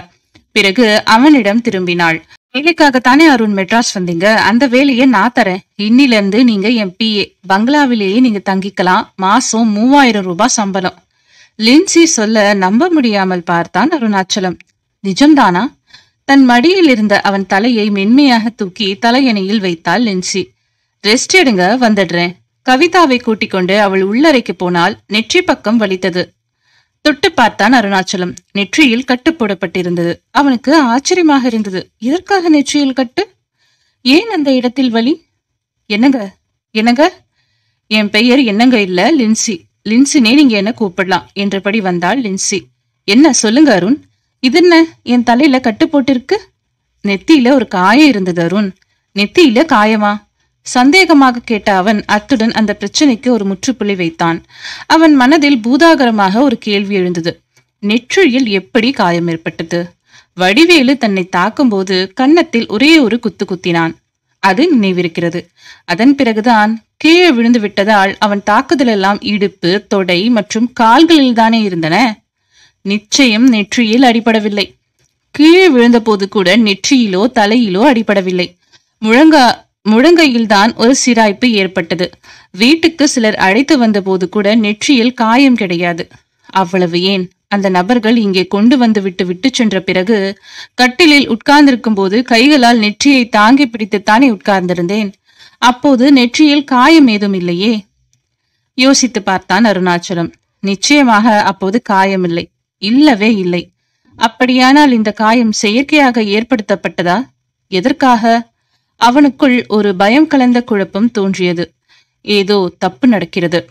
பிறகு அவனிடம் திரும்பினாள் வேலைக்காகத்தானே அருண் மெட்ராஸ் வந்தீங்க அந்த வேலையை நான் தரேன் இன்னில இருந்து நீங்க என் பிஏ பங்களாவிலேயே நீங்க தங்கிக்கலாம் மாசம் மூவாயிரம் ரூபாய் சம்பளம் லின்சி சொல்ல நம்ப முடியாமல் பார்த்தான் அருணாச்சலம் நிஜம்தானா தன் மடியில் இருந்த அவன் தலையை மென்மையாக தூக்கி தலையணையில் வைத்தாள் லின்சி ரெஸ்ட் எடுங்க வந்துடுறேன் கவிதாவை கூட்டிக் கொண்டு அவள் உள்ளறைக்கு போனால் நெற்றி பக்கம் வலித்தது தொட்டு பார்த்தான் அருணாச்சலம் நெற்றியில் கட்டு போடப்பட்டிருந்தது அவனுக்கு ஆச்சரியமாக இருந்தது எதற்காக நெற்றியில் கட்டு ஏன் அந்த இடத்தில் வலி என்னங்க என்னங்க என் பெயர் என்னங்க இல்ல லின்சி லின்சினே நீங்க என்ன கூப்பிடலாம் என்றபடி வந்தாள் லின்சி என்ன சொல்லுங்க அருண் இது என்ன என் தலையில கட்டு போட்டிருக்கு நெத்தியில ஒரு காயம் இருந்தது அருண் நெத்தியில காயமா சந்தேகமாக கேட்ட அவன் அத்துடன் அந்த பிரச்சனைக்கு ஒரு முற்றுப்புள்ளி வைத்தான் அவன் மனதில் பூதாகரமாக ஒரு கேள்வி எழுந்தது நெற்றியில் எப்படி காயம் ஏற்பட்டது வடிவேலு தன்னை தாக்கும்போது கன்னத்தில் ஒரே ஒரு குத்து குத்தினான் அது நினைவிருக்கிறது அதன் பிறகுதான் கீழே விழுந்து விட்டதால் அவன் தாக்குதலெல்லாம் இடுப்பு தொடை மற்றும் கால்களில் தானே இருந்தன நிச்சயம் நெற்றியில் அடிபடவில்லை கீழே விழுந்தபோது கூட நெற்றியிலோ தலையிலோ அடிபடவில்லை முழங்கா முழங்கையில்தான் ஒரு சிராய்ப்பு ஏற்பட்டது வீட்டுக்கு சிலர் அழைத்து வந்தபோது கூட நெற்றியில் காயம் கிடையாது அவ்வளவு ஏன் அந்த நபர்கள் இங்கே கொண்டு வந்து விட்டு விட்டு சென்ற பிறகு கட்டிலில் உட்கார்ந்திருக்கும் போது கைகளால் நெற்றியை தாங்கி பிடித்துத்தானே உட்கார்ந்திருந்தேன் அப்போது நெற்றியில் காயம் ஏதும் இல்லையே யோசித்து பார்த்தான் அருணாச்சலம் நிச்சயமாக அப்போது காயமில்லை இல்லவே இல்லை அப்படியானால் இந்த காயம் செயற்கையாக ஏற்படுத்தப்பட்டதா எதற்காக அவனுக்குள் ஒரு பயம் கலந்த குழப்பம் தோன்றியது ஏதோ தப்பு நடக்கிறது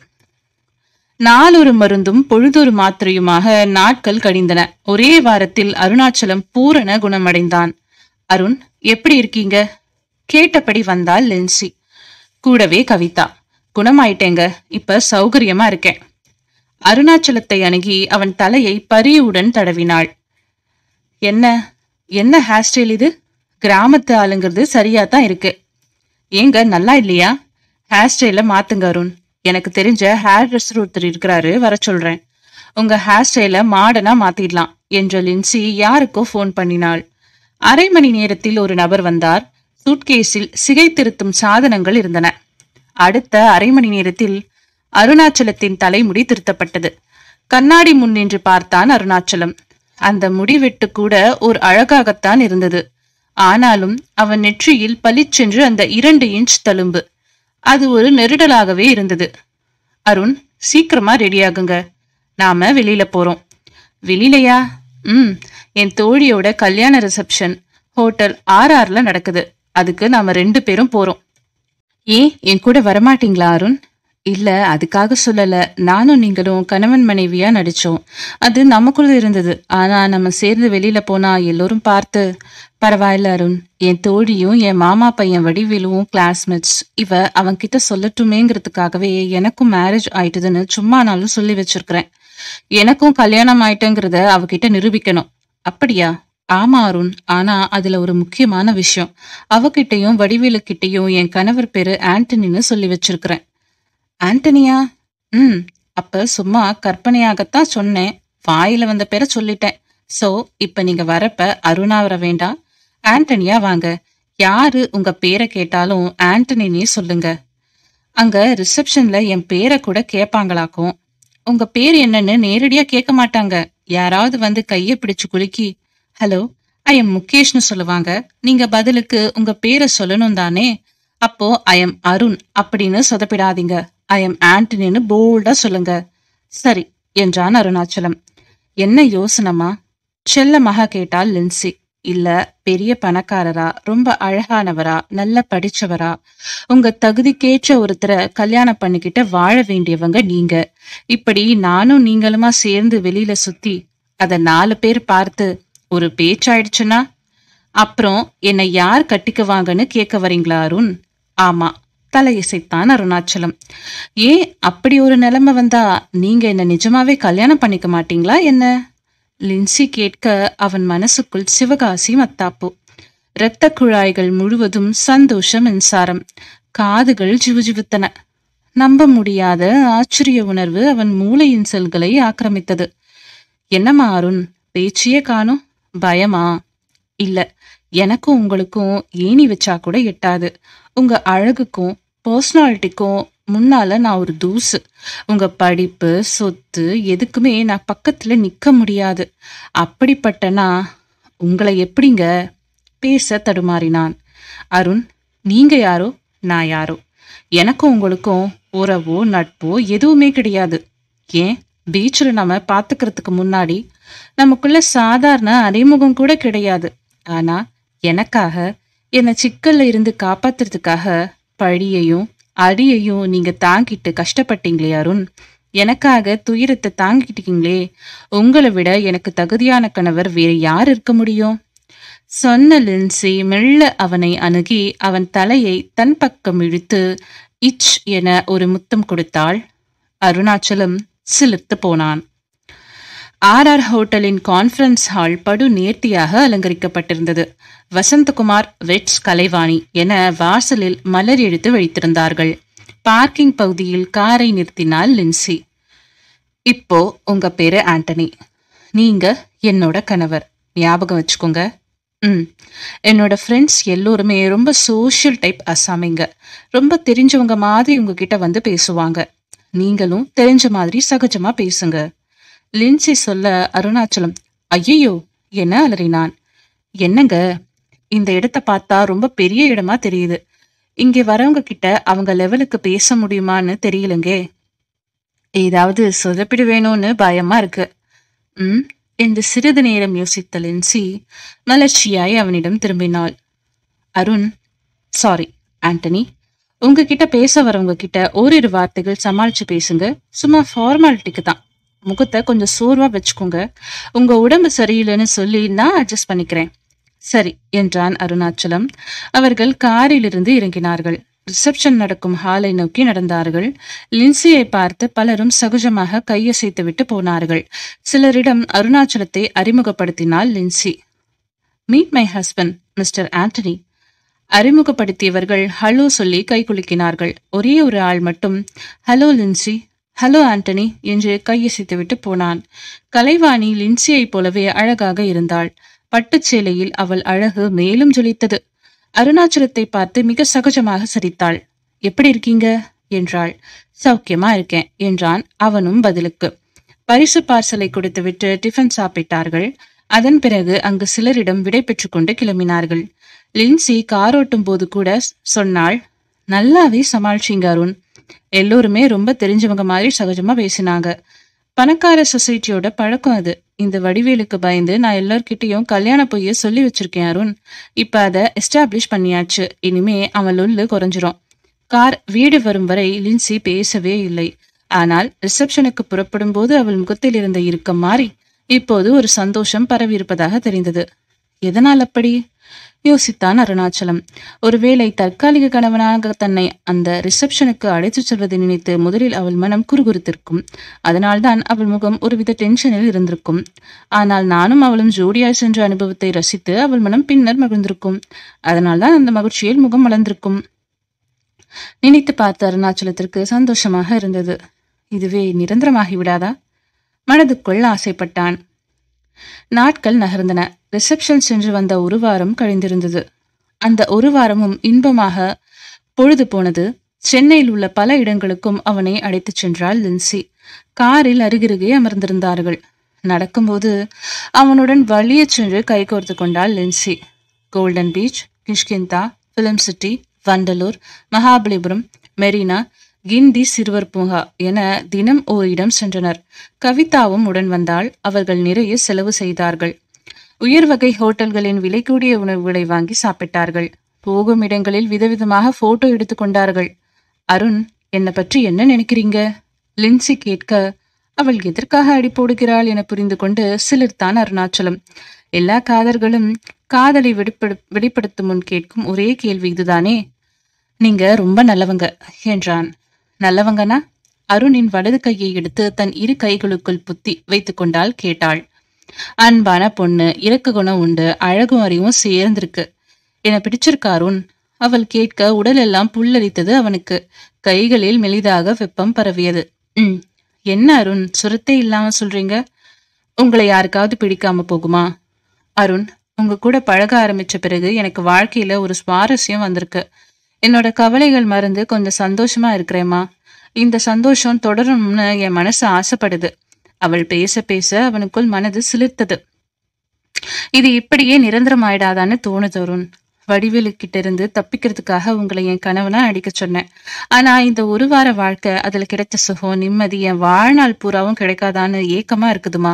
நாளொரு மருந்தும் பொழுதொரு மாத்திரையுமாக நாட்கள் கழிந்தன ஒரே வாரத்தில் அருணாச்சலம் பூரண குணமடைந்தான் அருண் எப்படி இருக்கீங்க கேட்டபடி வந்தாள் லென்சி கூடவே கவிதா குணமாயிட்டேங்க இப்ப சௌகரியமா இருக்கேன் அருணாச்சலத்தை அணுகி அவன் தலையை பரியுடன் தடவினாள் என்ன என்ன ஹேர் ஸ்டைல் இது கிராமத்து ஆளுங்கிறது சரியா தான் இருக்கு ஏங்க நல்லா இல்லையா ஹேர் ஸ்டைல மாத்துங்க அருண் எனக்கு தெரிஞ்ச ஹேர் ட்ரெஸ்ஸர் ஒருத்தர் இருக்கிறாரு வர சொல்றேன் உங்க ஹேர் ஸ்டைல மாடர்னா மாத்திடலாம் என்ற லின்சி யாருக்கோ ஃபோன் பண்ணினாள் அரை மணி நேரத்தில் ஒரு நபர் வந்தார் சூட்கேஸில் சிகை திருத்தும் சாதனங்கள் இருந்தன அடுத்த அரை மணி நேரத்தில் அருணாச்சலத்தின் தலைமுடி திருத்தப்பட்டது கண்ணாடி முன் நின்று பார்த்தான் அருணாச்சலம் அந்த முடிவெட்டு கூட ஒரு அழகாகத்தான் இருந்தது ஆனாலும் அவன் நெற்றியில் பளிச்சென்று அந்த இரண்டு இன்ச் தழும்பு அது ஒரு நெருடலாகவே இருந்தது அருண் சீக்கிரமா ரெடியாகுங்க நாம வெளியில போறோம் வெளியிலயா ம் என் தோழியோட கல்யாண ரிசப்ஷன் ஹோட்டல் ஆர்ஆர்ல நடக்குது அதுக்கு நாம ரெண்டு பேரும் போறோம் ஏன் என் கூட வரமாட்டீங்களா அருண் இல்ல அதுக்காக சொல்லல நானும் நீங்களும் கணவன் மனைவியா நடிச்சோம் அது நமக்குள்ள இருந்தது ஆனா நம்ம சேர்ந்து வெளியில போனா எல்லோரும் பார்த்து பரவாயில்ல அருண் என் தோழியும் என் மாமா பையன் வடிவேலுவும் கிளாஸ்மேட்ஸ் இவ அவன்கிட்ட சொல்லட்டுமேங்கிறதுக்காகவே எனக்கும் மேரேஜ் ஆயிட்டுதுன்னு சும்மானாலும் சொல்லி வச்சிருக்கிறேன் எனக்கும் கல்யாணம் ஆயிட்டேங்கிறத அவகிட்ட நிரூபிக்கணும் அப்படியா ஆமா அருண் ஆனா அதுல ஒரு முக்கியமான விஷயம் அவகிட்டயும் வடிவேலு கிட்டயும் என் கணவர் பேரு ஆண்டனின்னு சொல்லி வச்சிருக்கிறேன் ஆண்டனியா ம் அப்ப சும்மா கற்பனையாகத்தான் சொன்னேன் வாயில வந்த பேரை சொல்லிட்டேன் சோ இப்ப நீங்க வரப்ப அருணா வர வேண்டாம் ஆண்டனியா வாங்க யாரு உங்க பேரை கேட்டாலும் ஆண்டனினே சொல்லுங்க அங்க ரிசப்ஷன்ல என் பேரை கூட கேட்பாங்களாக்கும் உங்க பேர் என்னன்னு நேரடியா கேட்க மாட்டாங்க யாராவது வந்து கைய பிடிச்சு குலுக்கி ஹலோ ஐ எம் முகேஷ்னு சொல்லுவாங்க நீங்க பதிலுக்கு உங்க பேரை சொல்லணும் தானே அப்போ ஐ எம் அருண் அப்படின்னு சொதப்பிடாதீங்க ஐ எம் ஆண்டனின்னு போல்டா சொல்லுங்க சரி என்றான் அருணாச்சலம் என்ன யோசனமா செல்லமாக கேட்டாள் லின்சி இல்ல பெரிய பணக்காரரா ரொம்ப அழகானவரா நல்ல படிச்சவரா உங்க தகுதிக்கேற்ற ஒருத்தரை கல்யாணம் பண்ணிக்கிட்ட வாழ வேண்டியவங்க நீங்க இப்படி நானும் நீங்களுமா சேர்ந்து வெளியில சுத்தி அத நாலு பேர் பார்த்து ஒரு பேச்சாயிடுச்சுன்னா அப்புறம் என்னை யார் கட்டிக்குவாங்கன்னு கேட்க வரீங்களா அருண் ஆமா தலையசைத்தான் அருணாச்சலம் ஏன் அப்படி ஒரு நிலைமை வந்தா நீங்க என்ன நிஜமாவே கல்யாணம் பண்ணிக்க மாட்டீங்களா என்ன லின்சி கேட்க அவன் மனசுக்குள் சிவகாசி மத்தாப்பு இரத்த குழாய்கள் முழுவதும் சந்தோஷ மின்சாரம் காதுகள் ஜிவுஜிவுத்தன நம்ப முடியாத ஆச்சரிய உணர்வு அவன் மூளையின் செல்களை ஆக்கிரமித்தது என்னம்மா அருண் பேச்சியே காணும் பயமா இல்ல எனக்கும் உங்களுக்கும் ஏணி வச்சா கூட எட்டாது உங்க அழகுக்கும் பர்சனாலிட்டிக்கும் முன்னால நான் ஒரு தூசு உங்க படிப்பு சொத்து எதுக்குமே நான் பக்கத்துல நிக்க முடியாது அப்படிப்பட்ட நான் உங்களை எப்படிங்க பேச தடுமாறினான் அருண் நீங்க யாரோ நான் யாரோ எனக்கும் உங்களுக்கும் உறவோ நட்போ எதுவுமே கிடையாது ஏன் பீச்சில் நம்ம பார்த்துக்கிறதுக்கு முன்னாடி நமக்குள்ள சாதாரண அறிமுகம் கூட கிடையாது ஆனா எனக்காக என்னை சிக்கல்ல இருந்து காப்பாத்துறதுக்காக பழியையும் அடியையும் நீங்க தாங்கிட்டு கஷ்டப்பட்டீங்களே அருண் எனக்காக துயரத்தை தாங்கிட்டீங்களே உங்களை விட எனக்கு தகுதியான கணவர் வேற யார் இருக்க முடியும் சொன்ன லின்சி மெல்ல அவனை அணுகி அவன் தலையை தன் பக்கம் இழுத்து இச் என ஒரு முத்தம் கொடுத்தாள் அருணாச்சலம் சிலிர்த்து போனான் ஆர் ஆர் ஹோட்டலின் கான்ஃபரன்ஸ் ஹால் படு நேர்த்தியாக அலங்கரிக்கப்பட்டிருந்தது வசந்தகுமார் வெட்ஸ் கலைவாணி என வாசலில் மலர் எழுத்து வைத்திருந்தார்கள் பார்க்கிங் பகுதியில் காரை நிறுத்தினாள் லின்சி இப்போ உங்க பேரு ஆண்டனி நீங்க என்னோட கணவர் ஞாபகம் வச்சுக்கோங்க ம் என்னோட ஃப்ரெண்ட்ஸ் எல்லோருமே ரொம்ப சோஷியல் டைப் அசாமிங்க ரொம்ப தெரிஞ்சவங்க மாதிரி உங்ககிட்ட வந்து பேசுவாங்க நீங்களும் தெரிஞ்ச மாதிரி சகஜமா பேசுங்க லின்சி சொல்ல அருணாச்சலம் ஐயையோ என்ன அலறினான் என்னங்க இந்த இடத்த பார்த்தா ரொம்ப பெரிய இடமா தெரியுது இங்க வரவங்க கிட்ட அவங்க லெவலுக்கு பேச முடியுமான்னு தெரியலங்க ஏதாவது சொதப்பிடு வேணும்னு பயமா இருக்கு ம் என்று சிறிது நேரம் யோசித்த லின்சி மலர்ச்சியாய் அவனிடம் திரும்பினாள் அருண் சாரி ஆண்டனி உங்ககிட்ட பேச வரவங்க கிட்ட ஓரிரு வார்த்தைகள் சமாளிச்சு பேசுங்க சும்மா ஃபார்மாலிட்டிக்கு தான் முகத்தை கொஞ்சம் சோர்வா வச்சுக்கோங்க உங்க உடம்பு சரியில்லைன்னு சொல்லி நான் அட்ஜஸ்ட் பண்ணிக்கிறேன் சரி என்றான் அருணாச்சலம் அவர்கள் காரிலிருந்து இறங்கினார்கள் ரிசப்ஷன் நடக்கும் ஹாலை நோக்கி நடந்தார்கள் லின்சியை பார்த்து பலரும் சகஜமாக கையசைத்து விட்டு போனார்கள் சிலரிடம் அருணாச்சலத்தை அறிமுகப்படுத்தினாள் Lincy meet my husband mister Antony அறிமுகப்படுத்தியவர்கள் ஹலோ சொல்லி கைகுலுக்கினார்கள் ஒரே ஒரு ஆள் மட்டும் ஹலோ லின்சி ஹலோ ஆண்டனி என்று கையசைத்துவிட்டு போனான் கலைவாணி லின்சியைப் போலவே அழகாக இருந்தாள் பட்டுச் சேலையில் அவள் அழகு மேலும் ஜொலித்தது அருணாச்சலத்தை பார்த்து மிக சகஜமாக சிரித்தாள் எப்படி இருக்கீங்க என்றாள் சௌக்கியமா இருக்கேன் என்றான் அவனும் பதிலுக்கு பரிசு பார்சலை கொடுத்துவிட்டு டிஃபன் சாப்பிட்டார்கள் அதன் பிறகு அங்கு சிலரிடம் விடை பெற்றுக்கொண்டு கிளம்பினார்கள் லின்சி காரோட்டும் போது கூட சொன்னாள் நல்லாவே சமாளிச்சிங்க அருண் எல்லோருமே ரொம்ப தெரிஞ்சவங்க மாதிரி சகஜமா பேசினாங்க பணக்கார சொசைட்டியோட பழக்கம் அது இந்த வடிவேலுக்கு பயந்து நான் எல்லார்கிட்டயும் கல்யாண பொய்ய சொல்லி வச்சிருக்கேன் அருண் இப்ப அதை எஸ்டாப்ளிஷ் பண்ணியாச்சு இனிமே அவன் லொல்லு குறைஞ்சிரும் கார் வீடு வரும் வரை லின்சி பேசவே இல்லை ஆனால் ரிசப்ஷனுக்கு புறப்படும் போது அவள் முகத்தில் இருந்த இறுக்கம் மாறி இப்போது ஒரு சந்தோஷம் பரவி இருப்பதாக தெரிந்தது எதனால் அப்படி யோசித்தான் அருணாச்சலம் ஒருவேளை தற்காலிக கணவனாக தன்னை அந்த ரிசப்ஷனுக்கு அழைத்துச் செல்வதை நினைத்து முதலில் அவள் மனம் குறுகுறுத்திருக்கும் அதனால்தான் அவள் முகம் ஒருவித டென்ஷனில் இருந்திருக்கும் ஆனால் நானும் அவளும் ஜோடியாய் சென்ற அனுபவத்தை ரசித்து அவள் மனம் பின்னர் மகிழ்ந்திருக்கும் அதனால்தான் அந்த மகிழ்ச்சியில் முகம் மலர்ந்திருக்கும் நினைத்து பார்த்த அருணாச்சலத்திற்கு சந்தோஷமாக இருந்தது இதுவே நிரந்தரமாகி விடாதா மனதுக்குள் ஆசைப்பட்டான் நாட்கள் நகர்ந்தன ரிசப்ஷன் சென்று வந்த ஒரு வாரம் கழிந்திருந்தது அந்த ஒரு வாரமும் இன்பமாக பொழுது போனது சென்னையில் உள்ள பல இடங்களுக்கும் அவனை அழைத்துச் சென்றாள் லின்சி காரில் அருகருகே அமர்ந்திருந்தார்கள் நடக்கும்போது அவனுடன் வழியச் சென்று கைகோர்த்து கொண்டாள் Lincy golden beach Kishkindha film city Vandalur Mahabalipuram Marina Guindy சிறுவர் பூங்கா என தினம் ஓரிடம் சென்றனர் கவிதாவும் உடன் வந்தால் அவர்கள் நிறைய செலவு செய்தார்கள் உயர் வகை ஹோட்டல்களின் விலை கூடிய உணவுகளை வாங்கி சாப்பிட்டார்கள் போகும் இடங்களில் விதவிதமாக போட்டோ எடுத்துக்கொண்டார்கள் அருண் என்னை பற்றி என்ன நினைக்கிறீங்க லின்சி கேட்க அவள் எதற்காக அடி போடுகிறாள் என புரிந்து கொண்டு சிலிர்த்தான் அருணாச்சலம் எல்லா காதர்களும் காதலை வெளிப்படு வெளிப்படுத்தும் முன் கேட்கும் ஒரே கேள்வி இதுதானே நீங்க ரொம்ப நல்லவங்க என்றான் நல்லவங்கனா அருணின் வலது கையை எடுத்து தன் இரு கைகளுக்குள் புத்தி வைத்துக் கொண்டால் கேட்டாள் அன்பான பொண்ணு இறக்க குணம் உண்டு அழகும் அறிவும் சேர்ந்திருக்கு என பிடிச்சிருக்கா அருண் அவள் கேட்க உடலெல்லாம் புல்லரித்தது அவனுக்கு கைகளில் மெலிதாக வெப்பம் பரவியது ம் என்ன அருண் சுரத்தே இல்லாம சொல்றீங்க உங்களை யாருக்காவது பிடிக்காம போகுமா அருண் உங்க கூட பழக ஆரம்பிச்ச பிறகு எனக்கு வாழ்க்கையில ஒரு சுவாரஸ்யம் வந்திருக்கு என்னோட கவலைகள் மறந்து கொஞ்சம் சந்தோஷமா இருக்கிறேம்மா இந்த சந்தோஷம் தொடரணும்னு என் மனசு ஆசைப்படுது அவள் பேச பேச அவனுக்குள் மனது சிலிர்த்தது இது இப்படியே நிரந்தரமாயிடாதான்னு தோணுது அருண் வடிவேலு கிட்ட இருந்து தப்பிக்கிறதுக்காக உங்களை என் கணவனா அடிக்க சொன்னேன் ஆனா இந்த ஒரு வார வாழ்க்கை அதுல கிடைச்ச சுகம் நிம்மதி என் வாழ்நாள் பூராவும் கிடைக்காதான்னு ஏக்கமா இருக்குதுமா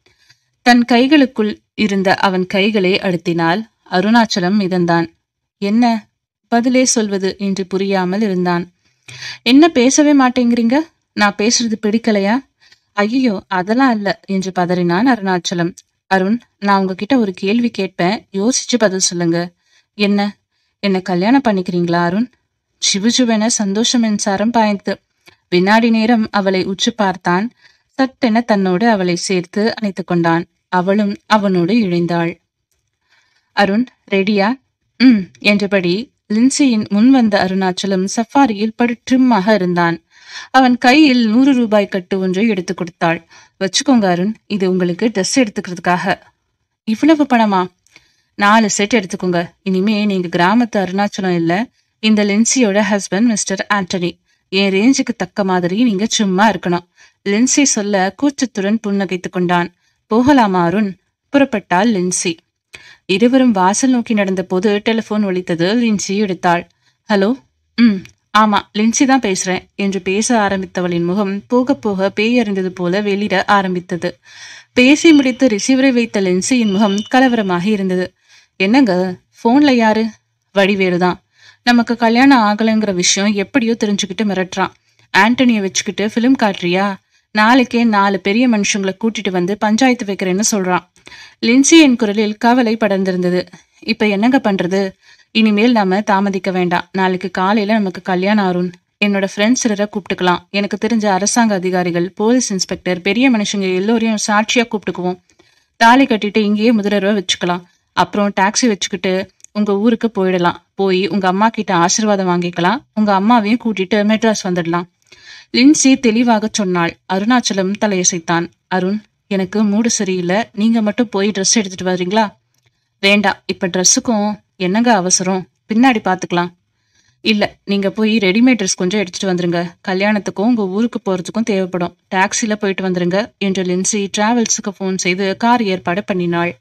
தன் கைகளுக்குள் இருந்த அவன் கைகளை அழுத்தினாள் அருணாச்சலம் மிதந்தான் என்ன பதிலே சொல்வது என்று புரியாமல் இருந்தான் என்ன பேசவே மாட்டேங்கிறீங்க நான் பேசுறது பிடிக்கலையா ஐயோ அதெல்லாம் இல்ல என்று பதறினான் அருணாச்சலம் அருண் நான் உங்ககிட்ட ஒரு கேள்வி கேட்பேன் யோசிச்சு பதில் சொல்லுங்க என்ன என்ன கல்யாணம் பண்ணிக்கிறீங்களா அருண் சிவுஜுவென சந்தோஷ மின்சாரம் பாய்ந்தது வினாடி நேரம் அவளை உற்று பார்த்தான் சட்டென தன்னோடு அவளை சேர்த்து அணைத்துக் கொண்டான் அவளும் அவனோடு இழைந்தாள் அருண் ரெடியா ம் என்றபடி லின்சியின் முன் வந்த அருணாச்சலம் சஃபாரியில் படுற்றுமாக இருந்தான் அவன் கையில் நூறு ரூபாய் கட்டு ஒன்றை எடுத்து கொடுத்தாள் வச்சுக்கோங்க அருண் இது உங்களுக்கு ட்ரெஸ் எடுத்துக்கிறதுக்காக இவ்வளவு பணமா நாலு செட் எடுத்துக்கோங்க இனிமே நீங்க கிராமத்து அருணாச்சலம் இல்ல இந்த லின்சியோட ஹஸ்பண்ட் மிஸ்டர் ஆண்டனி என் ரேஞ்சுக்கு தக்க மாதிரி நீங்க சும்மா இருக்கணும் லின்சி சொல்ல கூச்சத்துடன் புன்னகைத்துக் கொண்டான் போகலாமா அருண் புறப்பட்டாள் லின்சி இருவரும் வாசல் நோக்கி நடந்தபோது டெலிபோன் ஒலித்தது லின்சி எடுத்தாள் ஹலோ ம் ஆமா லின்சி தான் பேசுறேன் என்று பேச ஆரம்பித்தவளின் முகம் போக போக பேய் அறிந்தது போல வெளியிட ஆரம்பித்தது பேசி முடித்து ரிசீவரை வைத்த லின்சியின் முகம் கலவரமாக இருந்தது என்னங்க போன்ல யாரு வடிவேலுதான் நமக்கு கல்யாணம் ஆகலைங்கிற விஷயம் எப்படியோ தெரிஞ்சுக்கிட்டு மிரட்டுறான் ஆண்டனியை வச்சுக்கிட்டு ஃபிலிம் காட்டுறியா நாளைக்கே நாலு பெரிய மனுஷங்களை கூட்டிட்டு வந்து பஞ்சாயத்து வைக்கிறேன்னு சொல்றான் லின்சியின் குரலில் கவலை படர்ந்திருந்தது இப்ப என்னங்க பண்றது இனிமேல் நாம தாமதிக்க வேண்டாம் நாளைக்கு காலையில நமக்கு கல்யாணம் ஆறும் என்னோட ஃப்ரெண்ட்ஸ் சிலரை கூப்பிட்டுக்கலாம் எனக்கு தெரிஞ்ச அரசாங்க அதிகாரிகள் போலீஸ் இன்ஸ்பெக்டர் பெரிய மனுஷங்க எல்லோரையும் சாட்சியா கூப்பிட்டுக்குவோம் தாலி கட்டிட்டு இங்கேயே முதலரவை வச்சுக்கலாம் அப்புறம் டாக்ஸி வச்சுக்கிட்டு உங்க ஊருக்கு போயிடலாம் போய் உங்க அம்மா கிட்ட ஆசீர்வாதம் வாங்கிக்கலாம் உங்க அம்மாவையும் கூட்டிட்டு மெட்ராஸ் வந்துடலாம் லின்சி தெளிவாக சொன்னாள் அருணாச்சலம் தலையசைத்தான் அருண் எனக்கு மூடு சரியில்லை நீங்க மட்டும் போய் ட்ரெஸ் எடுத்துட்டு வர்றீங்களா வேண்டாம் இப்ப ட்ரெஸ்ஸுக்கும் என்னங்க அவசரம் பின்னாடி பாத்துக்கலாம் இல்ல நீங்க போய் ரெடிமேட் ட்ரெஸ் கொஞ்சம் எடுத்துட்டு வந்துருங்க கல்யாணத்துக்கும் உங்க ஊருக்கு போறதுக்கும் தேவைப்படும் டாக்ஸில போயிட்டு வந்துருங்க என்று லின்சி டிராவல்ஸுக்கு ஃபோன் செய்து கார் ஏற்பாடு பண்ணினாள்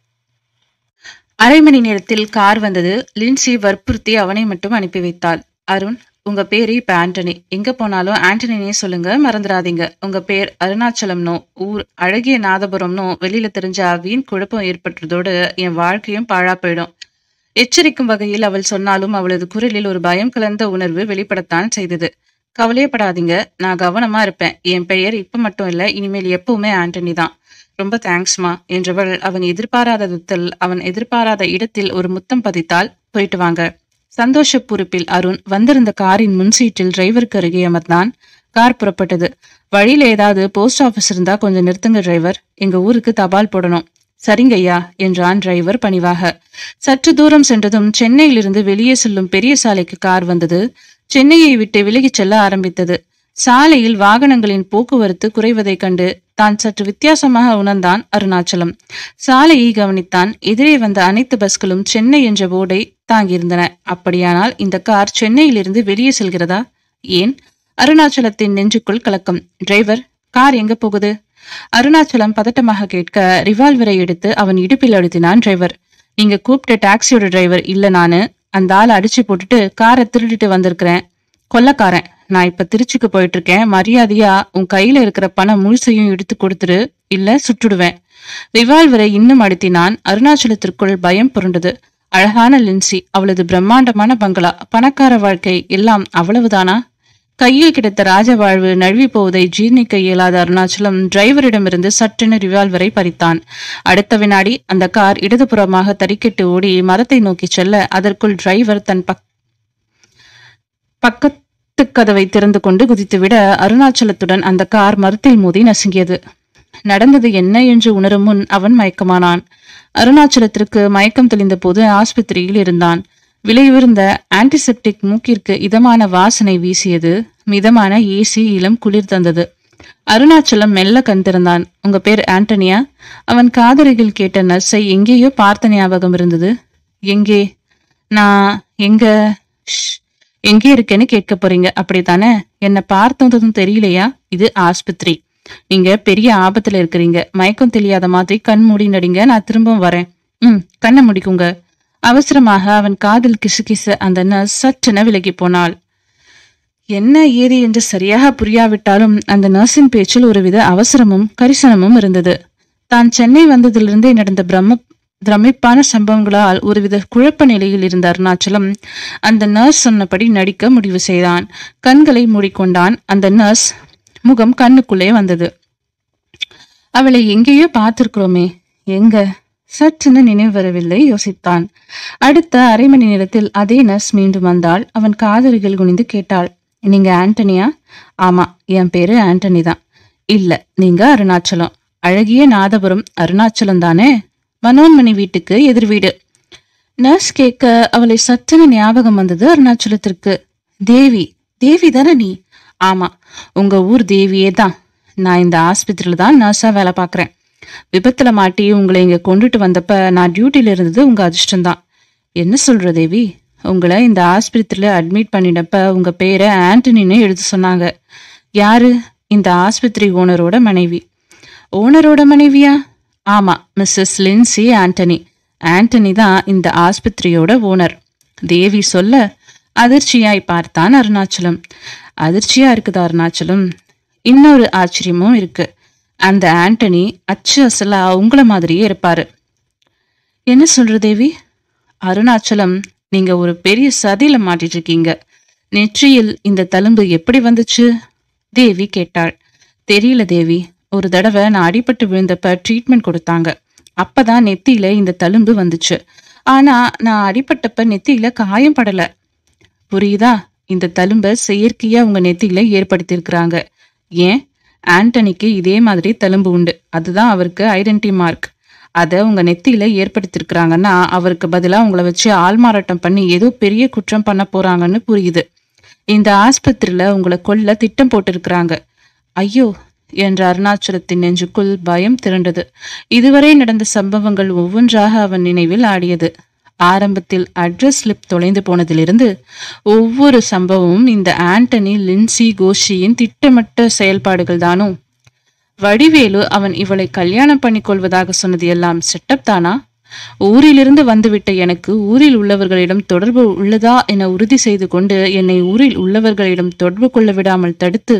அரை மணி நேரத்தில் கார் வந்தது லின்சி வற்புறுத்தி அவனை மட்டும் அனுப்பி வைத்தாள் அருண் உங்க பேரு இப்ப ஆண்டனி எங்க போனாலும் ஆண்டனினே சொல்லுங்க மறந்துடாதீங்க உங்க பேர் அருணாச்சலம்னோ ஊர் அழகிய நாதபுரம்னோ வெளியில தெரிஞ்ச வீண் குழப்பம் ஏற்பட்டுறதோடு என் வாழ்க்கையும் பாழா போயிடும் எச்சரிக்கும் வகையில் அவள் சொன்னாலும் அவளது குரலில் ஒரு பயம் கலந்த உணர்வு வெளிப்படத்தான் செய்தது கவலையப்படாதீங்க நான் கவனமா இருப்பேன் என் பெயர் இப்ப மட்டும் இல்ல இனிமேல் எப்பவுமே ஆண்டனி தான் ரொம்ப தேங்க்ஸ்மா என்றவள் அவன் எதிர்பாராத விதத்தில் அவன் எதிர்பாராத இடத்தில் ஒரு முத்தம் பதித்தால் போயிட்டு வாங்க சந்தோஷ பொறுப்பில் அருண் வந்திருந்த காரின் முன் சீட்டில் டிரைவருக்கு அருகே அமர்ந்தான் கார் புறப்பட்டது வழியில ஏதாவது போஸ்ட் ஆபீஸ் இருந்தா கொஞ்சம் நிறுத்துங்க டிரைவர் எங்க ஊருக்கு தபால் போடணும் சரிங்க ஐயா என்றான் டிரைவர் பணிவாக சற்று தூரம் சென்றதும் சென்னையிலிருந்து வெளியே செல்லும் பெரிய சாலைக்கு கார் வந்தது சென்னையை விட்டு விலகிச் செல்ல ஆரம்பித்தது சாலையில் வாகனங்களின் போக்குவரத்து குறைவதைக் கண்டு தான் சற்று வித்தியாசமாக உணர்ந்தான் அருணாச்சலம் சாலையை கவனித்தான் எதிரே வந்த அனைத்து பஸ்களும் சென்னை என்ற போர்டை தாங்கியிருந்தன அப்படியானால் இந்த கார் சென்னையிலிருந்து வெளியே செல்கிறதா ஏன் அருணாச்சலத்தின் நெஞ்சுக்குள் கலக்கம் டிரைவர் கார் எங்க போகுது அருணாச்சலம் பதட்டமாக கேட்க ரிவால்வரை எடுத்து அவன் இடுப்பில் அழுத்தினான் டிரைவர் நீங்க கூப்பிட்ட டாக்ஸியோட டிரைவர் இல்ல நானு அந்த ஆளை அடிச்சு போட்டுட்டு காரை திருடிட்டு வந்திருக்கிறேன் கொல்லக்காரன் நான் இப்ப திருச்சிக்கு போயிட்டு இருக்கேன் மரியாதையா உன் கையில இருக்கிற பணம் முழுசையும் எடுத்து கொடுத்துரு இல்ல சுட்டுடுவேன் ரிவால்வரை இன்னும் அழுத்தினான் அருணாச்சலத்திற்குள் பயம் புரண்டது அழகான லின்சி அவளது பிரம்மாண்டமான பங்களா பணக்கார வாழ்க்கை எல்லாம் அவ்வளவுதானா கையில் கிடைத்த ராஜ வாழ்வு நழுவி போவதை ஜீர்ணிக்க இயலாத அருணாச்சலம் டிரைவரிடமிருந்து சட்டென ரிவால்வரை பறித்தான் அடுத்த வினாடி அந்த கார் இடதுபுறமாக தறிக்கெட்டு ஓடி மரத்தை நோக்கி செல்ல அதற்குள் டிரைவர் தன் பக் பக்கத்து கதவை திறந்து கொண்டு குதித்துவிட அருணாச்சலத்துடன் அந்த கார் மரத்தில் மோதி நசுங்கியது நடந்தது என்ன என்று உணரும் முன் அவன் மயக்கமானான் அருணாச்சலத்திற்கு மயக்கம் தெளிந்த போது ஆஸ்பத்திரியில் இருந்தான் விலையுயர்ந்த ஆன்டிசெப்டிக் மூக்கிற்கு இதமான வாசனை வீசியது மிதமான ஏசி இளம் குளிர் தந்தது அருணாச்சலம் மெல்ல கண் திறந்தான் உங்க பேர் ஆண்டனியா அவன் காதலிகள் கேட்ட நர்ஸை எங்கேயோ பார்த்த ஞாபகம் இருந்தது எங்கே நான் எங்க ஷ், எங்கே இருக்கேன்னு கேட்க போறீங்க அப்படித்தானே என்ன பார்த்ததும் தெரியலையா இது ஆஸ்பத்திரி நீங்க பெரிய ஆபத்துல இருக்கிறீங்க மயக்கம் தெரியாத மாதிரி கண் மூடி நடிங்க நான் திரும்பவும் வரேன் ம் கண்ணை முடிக்குங்க அவசரமாக அவன் காதில் கிசுகிச அந்த நர்ஸ் சற்றென விலகி போனாள் என்ன ஏது என்று சரியாக புரியாவிட்டாலும் அந்த நர்ஸின் பேச்சில் ஒருவித அவசரமும் கரிசனமும் இருந்தது தான் சென்னை வந்ததிலிருந்தே நடந்த பிரம்ம பிரமிப்பான சம்பவங்களால் ஒருவித குழப்ப நிலையில் இருந்த அருணாச்சலம் அந்த நர்ஸ் சொன்னபடி நடிக்க முடிவு செய்தான் கண்களை மூடிக்கொண்டான் அந்த நர்ஸ் முகம் கண்ணுக்குள்ளே வந்தது அவளை எங்கேயோ பார்த்திருக்கிறோமே எங்க சற்றென நினைவு வரவில்லை யோசித்தான் அடுத்த அரை மணி நேரத்தில் அதே நர்ஸ் மீண்டும் வந்தாள் அவன் காதலிகள் குனிந்து கேட்டாள் நீங்க ஆண்டனியா ஆமா என் பேரு ஆண்டனி தான் இல்ல நீங்க அருணாச்சலம் அழகிய நாதபுரம் அருணாச்சலம் தானே மனோன்மணி வீட்டுக்கு எதிர் வீடு நர்ஸ் கேட்க அவளை சற்றென ஞாபகம் வந்தது அருணாச்சலத்திற்கு தேவி தேவி தானே நீ ஆமா உங்க ஊர் தேவியே தான் நான் இந்த ஆஸ்பத்திரியில தான் நர்ஸா வேலை பார்க்கறேன் விபத்துல மாட்டி உங்களை இங்க கொண்டுட்டு வந்தப்ப நான் டியூட்டில இருந்தது உங்க அதிர்ஷ்டம்தான் என்ன சொல்ற தேவி உங்களை இந்த ஆஸ்பத்திரியில அட்மிட் பண்ணினப்ப உங்க பேரை ஆண்டனின்னு எழுத சொன்னாங்க யாரு இந்த ஆஸ்பத்திரி ஓனரோட மனைவி ஓனரோட மனைவியா ஆமா மிஸ்ஸஸ் லின்சி ஆண்டனி ஆண்டனி தான் இந்த ஆஸ்பத்திரியோட ஓனர் தேவி சொல்ல அதிர்ச்சியாய் பார்த்தான் அருணாச்சலம் அதிர்ச்சியா இருக்குதா அருணாச்சலம் இன்னொரு ஆச்சரியமும் இருக்கு அந்த ஆண்டனி அச்சு அசலா உங்கள மாதிரியே இருப்பாரு என்ன சொல்ற தேவி அருணாச்சலம் நீங்க ஒரு பெரிய சதியில மாட்டிட்டு இருக்கீங்க நெற்றியில் இந்த தழும்பு எப்படி வந்துச்சு தேவி கேட்டாள் தெரியல தேவி ஒரு தடவை நான் அடிபட்டு விழுந்தப்ப ட்ரீட்மெண்ட் கொடுத்தாங்க அப்பதான் நெத்தியில இந்த தழும்பு வந்துச்சு ஆனா நான் அடிபட்டப்ப நெத்தியில காயம் படல புரியுதா இந்த தழும்ப செயற்கையா உங்க நெத்தியில ஏற்படுத்தியிருக்கிறாங்க ஏன் ஆண்டனிக்கு இதே மாதிரி தழும்பு உண்டு அதுதான் அவருக்கு ஐடென்டி மார்க் அதை உங்க நெத்தியில ஏற்படுத்தியிருக்கிறாங்கன்னா அவருக்கு பதிலா உங்களை வச்சு ஆள்மாறாட்டம் பண்ணி ஏதோ பெரிய குற்றம் பண்ண போறாங்கன்னு புரியுது இந்த ஆஸ்பத்திரியில உங்களை கொல்ல திட்டம் போட்டிருக்கிறாங்க ஐயோ என்ற அருணாச்சலத்தின் நெஞ்சுக்குள் பயம் திரண்டது இதுவரை நடந்த சம்பவங்கள் ஒவ்வொன்றாக அவன் நினைவில் ஆடியது ஆரம்பத்தில் அட்ரஸ் ஸ்லிப் தொலைந்து போனதிலிருந்து ஒவ்வொரு சம்பவமும் இந்த ஆண்டனி லின்சி கோஷியின் திட்டமிட்ட செயல்பாடுகள் தானோ வடிவேலு அவன் இவளை கல்யாணம் பண்ணிக் கொள்வதாக சொன்னது எல்லாம் செட்டப் தானா ஊரிலிருந்து வந்துவிட்ட எனக்கு ஊரில் உள்ளவர்களிடம் தொடர்பு உள்ளதா என உறுதி செய்து கொண்டு என்னை ஊரில் உள்ளவர்களிடம் தொடர்பு கொள்ள விடாமல் தடுத்து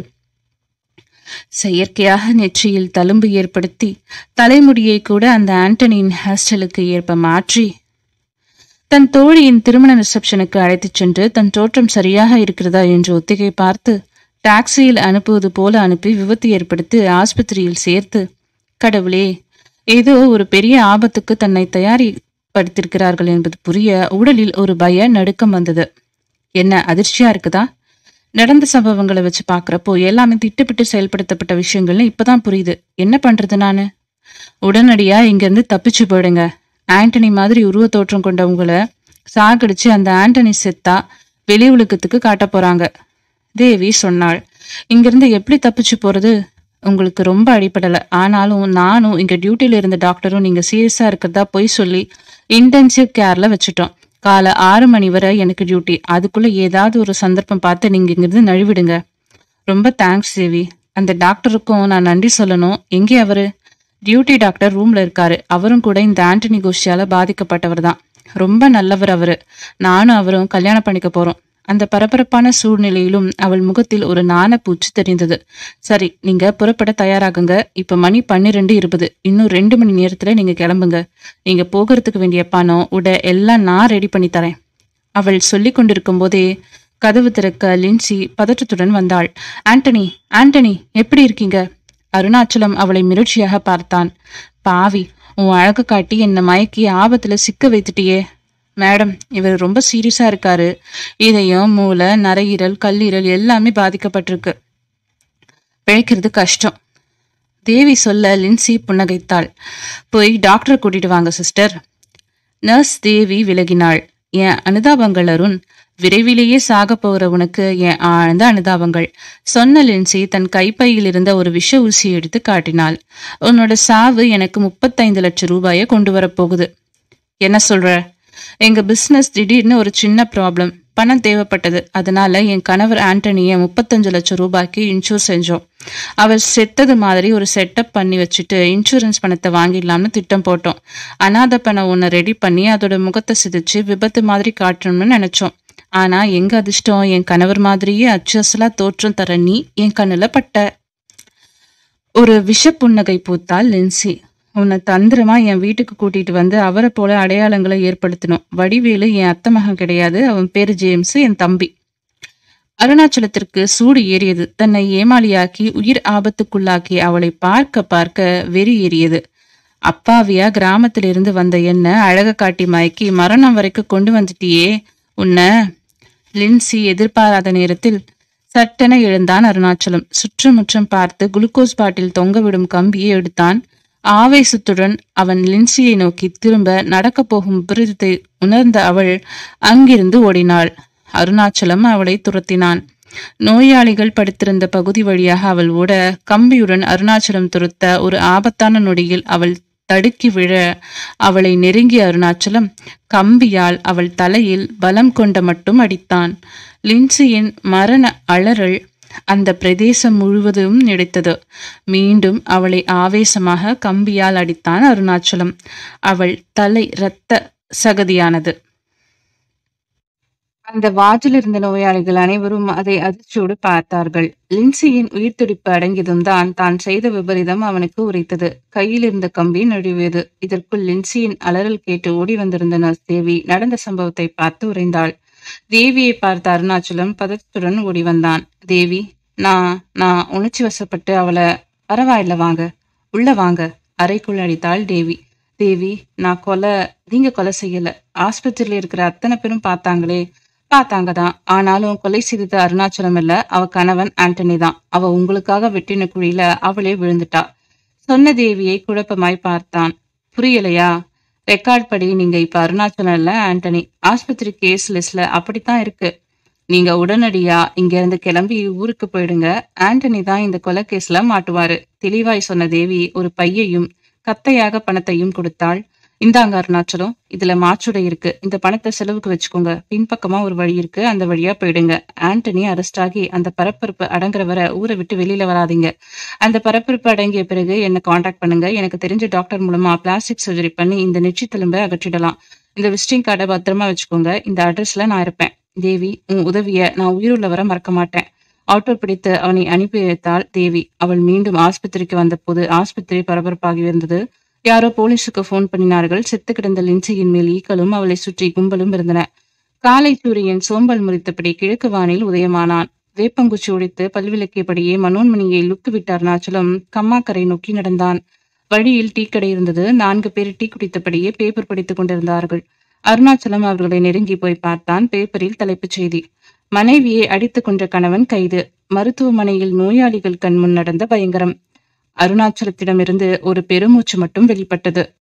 செயற்கையாக நெற்றியில் தழும்பு ஏற்படுத்தி தலைமுடியை கூட அந்த ஆண்டனியின் ஹேர்ஸ்டைலுக்கு ஏற்ப மாற்றி தன் தோழியின் திருமண ரிசப்ஷனுக்கு அழைத்துச் சென்று தன் தோற்றம் சரியாக இருக்கிறதா என்று ஒத்திகை பார்த்து டாக்ஸியில் அனுப்புவது போல அனுப்பி விபத்து ஏற்படுத்தி ஆஸ்பத்திரியில் சேர்த்து கடவுளே ஏதோ ஒரு பெரிய ஆபத்துக்கு தன்னை தயாரிப்படுத்திருக்கிறார்கள் என்பது புரிய உடலில் ஒரு பய நடுக்கம் வந்தது என்ன அதிர்ச்சியா இருக்குதா நடந்த சம்பவங்களை வச்சு பாக்குறப்போ எல்லாமே திட்டமிட்டு செயல்படுத்தப்பட்ட விஷயங்கள்னு இப்பதான் புரியுது என்ன பண்றது நானு உடனடியா இங்கிருந்து தப்பிச்சு போயிடுங்க ஆண்டனி மாதிரி உருவ தோற்றம் கொண்டவங்களை சாகடிச்சு அந்த ஆண்டனி செத்தா வெளி உலகத்துக்கு காட்ட போறாங்க தேவி சொன்னாள் இங்கிருந்து எப்படி தப்பிச்சு போறது உங்களுக்கு ரொம்ப அடிப்படல ஆனாலும் நானும் இங்க டியூட்டில இருந்த டாக்டரும் நீங்க சீரியஸா இருக்கிறதா பொய் சொல்லி இன்டென்சிவ் கேர்ல வச்சுட்டோம் காலை ஆறு மணி வரை எனக்கு டியூட்டி அதுக்குள்ள ஏதாவது ஒரு சந்தர்ப்பம் பார்த்து நீங்க இங்கிருந்து நழுவிடுங்க ரொம்ப தேங்க்ஸ் தேவி அந்த டாக்டருக்கும் நான் நன்றி சொல்லணும் எங்கே அவரு டியூட்டி டாக்டர் ரூம்ல இருக்காரு அவரும் கூட இந்த ஆண்டனி கோஷியால பாதிக்கப்பட்டவர் தான் ரொம்ப நல்லவர் அவரு நானும் அவரும் கல்யாணம் பண்ணிக்க போறோம் அந்த பரபரப்பான சூழ்நிலையிலும் அவள் முகத்தில் ஒரு நாணப்பூச்சி தெரிந்தது சரி நீங்க புறப்பட தயாராகுங்க இப்ப மணி பன்னிரெண்டு இருபது இன்னும் ரெண்டு மணி நேரத்துல நீங்க கிளம்புங்க நீங்க போகிறதுக்கு வேண்டிய பணம் உட எல்லாம் நான் ரெடி பண்ணி தரேன் அவள் சொல்லிக் கொண்டிருக்கும் போதே கதவு திறக்க லின்சி பதற்றத்துடன் வந்தாள் ஆண்டனி ஆண்டனி எப்படி இருக்கீங்க அருணாச்சலம் அவளை மிரட்சியாக பார்த்தான் பாவி உன் அழகு காட்டி என்ன மயக்கி ஆபத்துல சிக்க வைத்துட்டியே மேடம் இவர் ரொம்ப சீரியஸா இருக்காரு இதயம் மூளை நரையீரல் கல்லீரல் எல்லாமே பாதிக்கப்பட்டிருக்கு பிழைக்கிறது கஷ்டம் தேவி சொல்ல லின்சி புன்னகைத்தாள் போய் டாக்டரை கூட்டிட்டு வாங்க சிஸ்டர் நர்ஸ் தேவி விலகினாள் என் அனுதாபங்கள் அருண் விரைவிலேயே சாக போகிற உனக்கு என் ஆழ்ந்த அனுதாபங்கள் சொன்ன லின்சி தன் கைப்பையில் இருந்த ஒரு விஷ ஊசியை எடுத்து காட்டினாள் உன்னோட சாவு எனக்கு முப்பத்தைந்து லட்சம் ரூபாயை கொண்டு வரப்போகுது என்ன சொல்ற எங்க பிசினஸ் திடீர்னு ஒரு சின்ன ப்ராப்ளம் பணம் தேவைப்பட்டது அதனால என் கணவர் ஆண்டனியை முப்பத்தஞ்சு லட்சம் ரூபாய்க்கு இன்சூர் செஞ்சோம் அவர் செத்தது மாதிரி ஒரு செட்டப் பண்ணி வச்சுட்டு இன்சூரன்ஸ் பணத்தை வாங்கிடலாம்னு திட்டம் போட்டோம் அனாதை பணம் ஒன்று ரெடி பண்ணி அதோட முகத்தை சிதைச்சு விபத்து மாதிரி காட்டணும்னு நினைச்சோம் ஆனா எங்க அதிர்ஷ்டம் என் கணவர் மாதிரியே அச்சசலா தோற்றம் தர நீ என் கண்ணுல பட்ட ஒரு விஷ புன்னகை பூத்தாள் லின்சி உன்னை தந்திரமா என் வீட்டுக்கு கூட்டிட்டு வந்து அவரை போல அடையாளங்களை ஏற்படுத்தணும் வடிவேலு என் அத்தை மகன் கிடையாது அவன் பேரு ஜேம்ஸ் என் தம்பி அருணாச்சலத்திற்கு சூடு ஏறியது தன்னை ஏமாளியாக்கி உயிர் ஆபத்துக்குள்ளாக்கி அவளை பார்க்க பார்க்க வெறி ஏறியது அப்பாவியா கிராமத்திலிருந்து வந்த என்ன அழக காட்டி மயக்கி மரணம் வரைக்கும் கொண்டு வந்துட்டியே உன்னை லின்சி எதிர்பாராத நேரத்தில் சட்டென எழுந்தான் அருணாச்சலம் சுற்றுமுற்றும் பார்த்து குளுக்கோஸ் பாட்டில் தொங்கவிடும் கம்பியை எடுத்தான் ஆவேசத்துடன் அவன் லின்சியை நோக்கி திரும்ப நடக்கப் போகும் விபரீதத்தை உணர்ந்த அவள் அங்கிருந்து ஓடினாள் அருணாச்சலம் அவளை துரத்தினான் நோயாளிகள் படுத்திருந்த பகுதி வழியாக அவள் ஓட கம்பியுடன் அருணாச்சலம் துரத்த ஒரு ஆபத்தான நொடியில் அவள் தடுக்கி விழ அவளை நெருங்கிய அருணாச்சலம் கம்பியால் அவள் தலையில் பலம் கொண்ட மட்டும் அடித்தான் லின்சியின் மரண அலறல் அந்த பிரதேசம் முழுவதும் கிடைத்தது மீண்டும் அவளை ஆவேசமாக கம்பியால் அடித்தான் அருணாச்சலம் அவள் தலை இரத்த சகதியானது அந்த வார்டில் இருந்த நோயாளிகள் அனைவரும் அதை அதிர்ச்சியோடு பார்த்தார்கள் லின்சியின் உயிர் துடிப்பு அடங்கியதும் தான் தான் செய்த விபரீதம் அவனுக்கு உரைத்தது கையில் இருந்த கம்பி நழுவியது இதற்குள் லின்சியின் அலறல் கேட்டு ஓடி வந்திருந்த நர்ஸ் தேவி நடந்த சம்பவத்தை பார்த்து உறைந்தாள் தேவியை பார்த்த அருணாச்சலம் பதத்துடன் ஓடி வந்தான் தேவி நான் நான் உணர்ச்சி வசப்பட்டு அவளை பரவாயில்ல வாங்க உள்ள வாங்க அறைக்குள் அடித்தாள் தேவி தேவி நான் கொலை நீங்க கொலை செய்யல ஆஸ்பத்திரியில இருக்கிற அத்தனை பேரும் பார்த்தாங்களே பார்த்தாங்க தான் ஆனாலும் கொலை செய்தது அருணாச்சலம் இல்ல அவ கணவன் ஆண்டனி தான் அவ உங்களுக்காக வெட்டின குழியில அவளே விழுந்துட்டா சொன்ன தேவியை குழப்பமாய் பார்த்தான் புரியலையா ரெக்கார்ட் படி நீங்க இப்ப அருணாச்சலம் இல்ல ஆண்டனி ஆஸ்பத்திரி கேஸ் லிஸ்ட்ல அப்படித்தான் இருக்கு நீங்க உடனடியா இங்க இருந்து கிளம்பி ஊருக்கு போயிடுங்க ஆண்டனி தான் இந்த கொலை கேஸ்ல மாட்டுவாரு தெளிவாய் சொன்ன தேவி ஒரு பையையும் கத்தையாக பணத்தையும் கொடுத்தாள் இந்தாங்க அருணாச்சலம் இதுல மாச்சுடை இருக்கு இந்த பணத்தை செலவுக்கு வச்சுக்கோங்க பின்பக்கமா ஒரு வழி இருக்கு அந்த வழியா போயிடுங்க ஆண்டனி அரெஸ்ட் ஆகி அந்த பரபரப்பு அடங்குற வரை ஊரை விட்டு வெளியில வராதீங்க அந்த பரபரப்பு அடங்கிய பிறகு என்ன காண்டாக்ட் பண்ணுங்க எனக்கு தெரிஞ்ச டாக்டர் மூலமா பிளாஸ்டிக் சர்ஜரி பண்ணி இந்த நெற்றித்தெலும்பை அகற்றிடலாம் இந்த விசிட்டிங் கார்டை பத்திரமா வச்சுக்கோங்க இந்த அட்ரஸ்ல நான் இருப்பேன் தேவி உன் உதவிய நான் உயிருள்ள வர மறக்க மாட்டேன் ஆட்டோ பிடித்து அவனை அனுப்பி வைத்தாள் தேவி அவள் மீண்டும் ஆஸ்பத்திரிக்கு வந்தபோது ஆஸ்பத்திரி பரபரப்பாகி இருந்தது யாரோ போலீஸுக்கு போன் பண்ணினார்கள் செத்து கிடந்த லின்சியின் மேல் ஈக்களும் அவளை சுற்றி கும்பலும் இருந்தன காலை சூரியன் சோம்பல் முறித்தபடி கிழக்கு வானில் உதயமானான் வேப்பங்குச்சி உடைத்து பல்விளக்கியபடியே மனோன்மணியை லுக்கு விட்ட அருணாச்சலம் கம்மாக்கரை நோக்கி நடந்தான் வழியில் டீ கடை இருந்தது நான்கு பேர் டீ குடித்தபடியே பேப்பர் படித்துக் கொண்டிருந்தார்கள் அருணாச்சலம் அவர்களை நெருங்கி போய் பார்த்தான் பேப்பரில் தலைப்புச் செய்தி மனைவியை அடித்துக் கொன்ற கணவன் கைது மருத்துவமனையில் நோயாளிகள் கண் முன் நடந்த பயங்கரம் அருணாச்சலத்திடமிருந்து ஒரு பெருமூச்சு மட்டும் வெளிப்பட்டது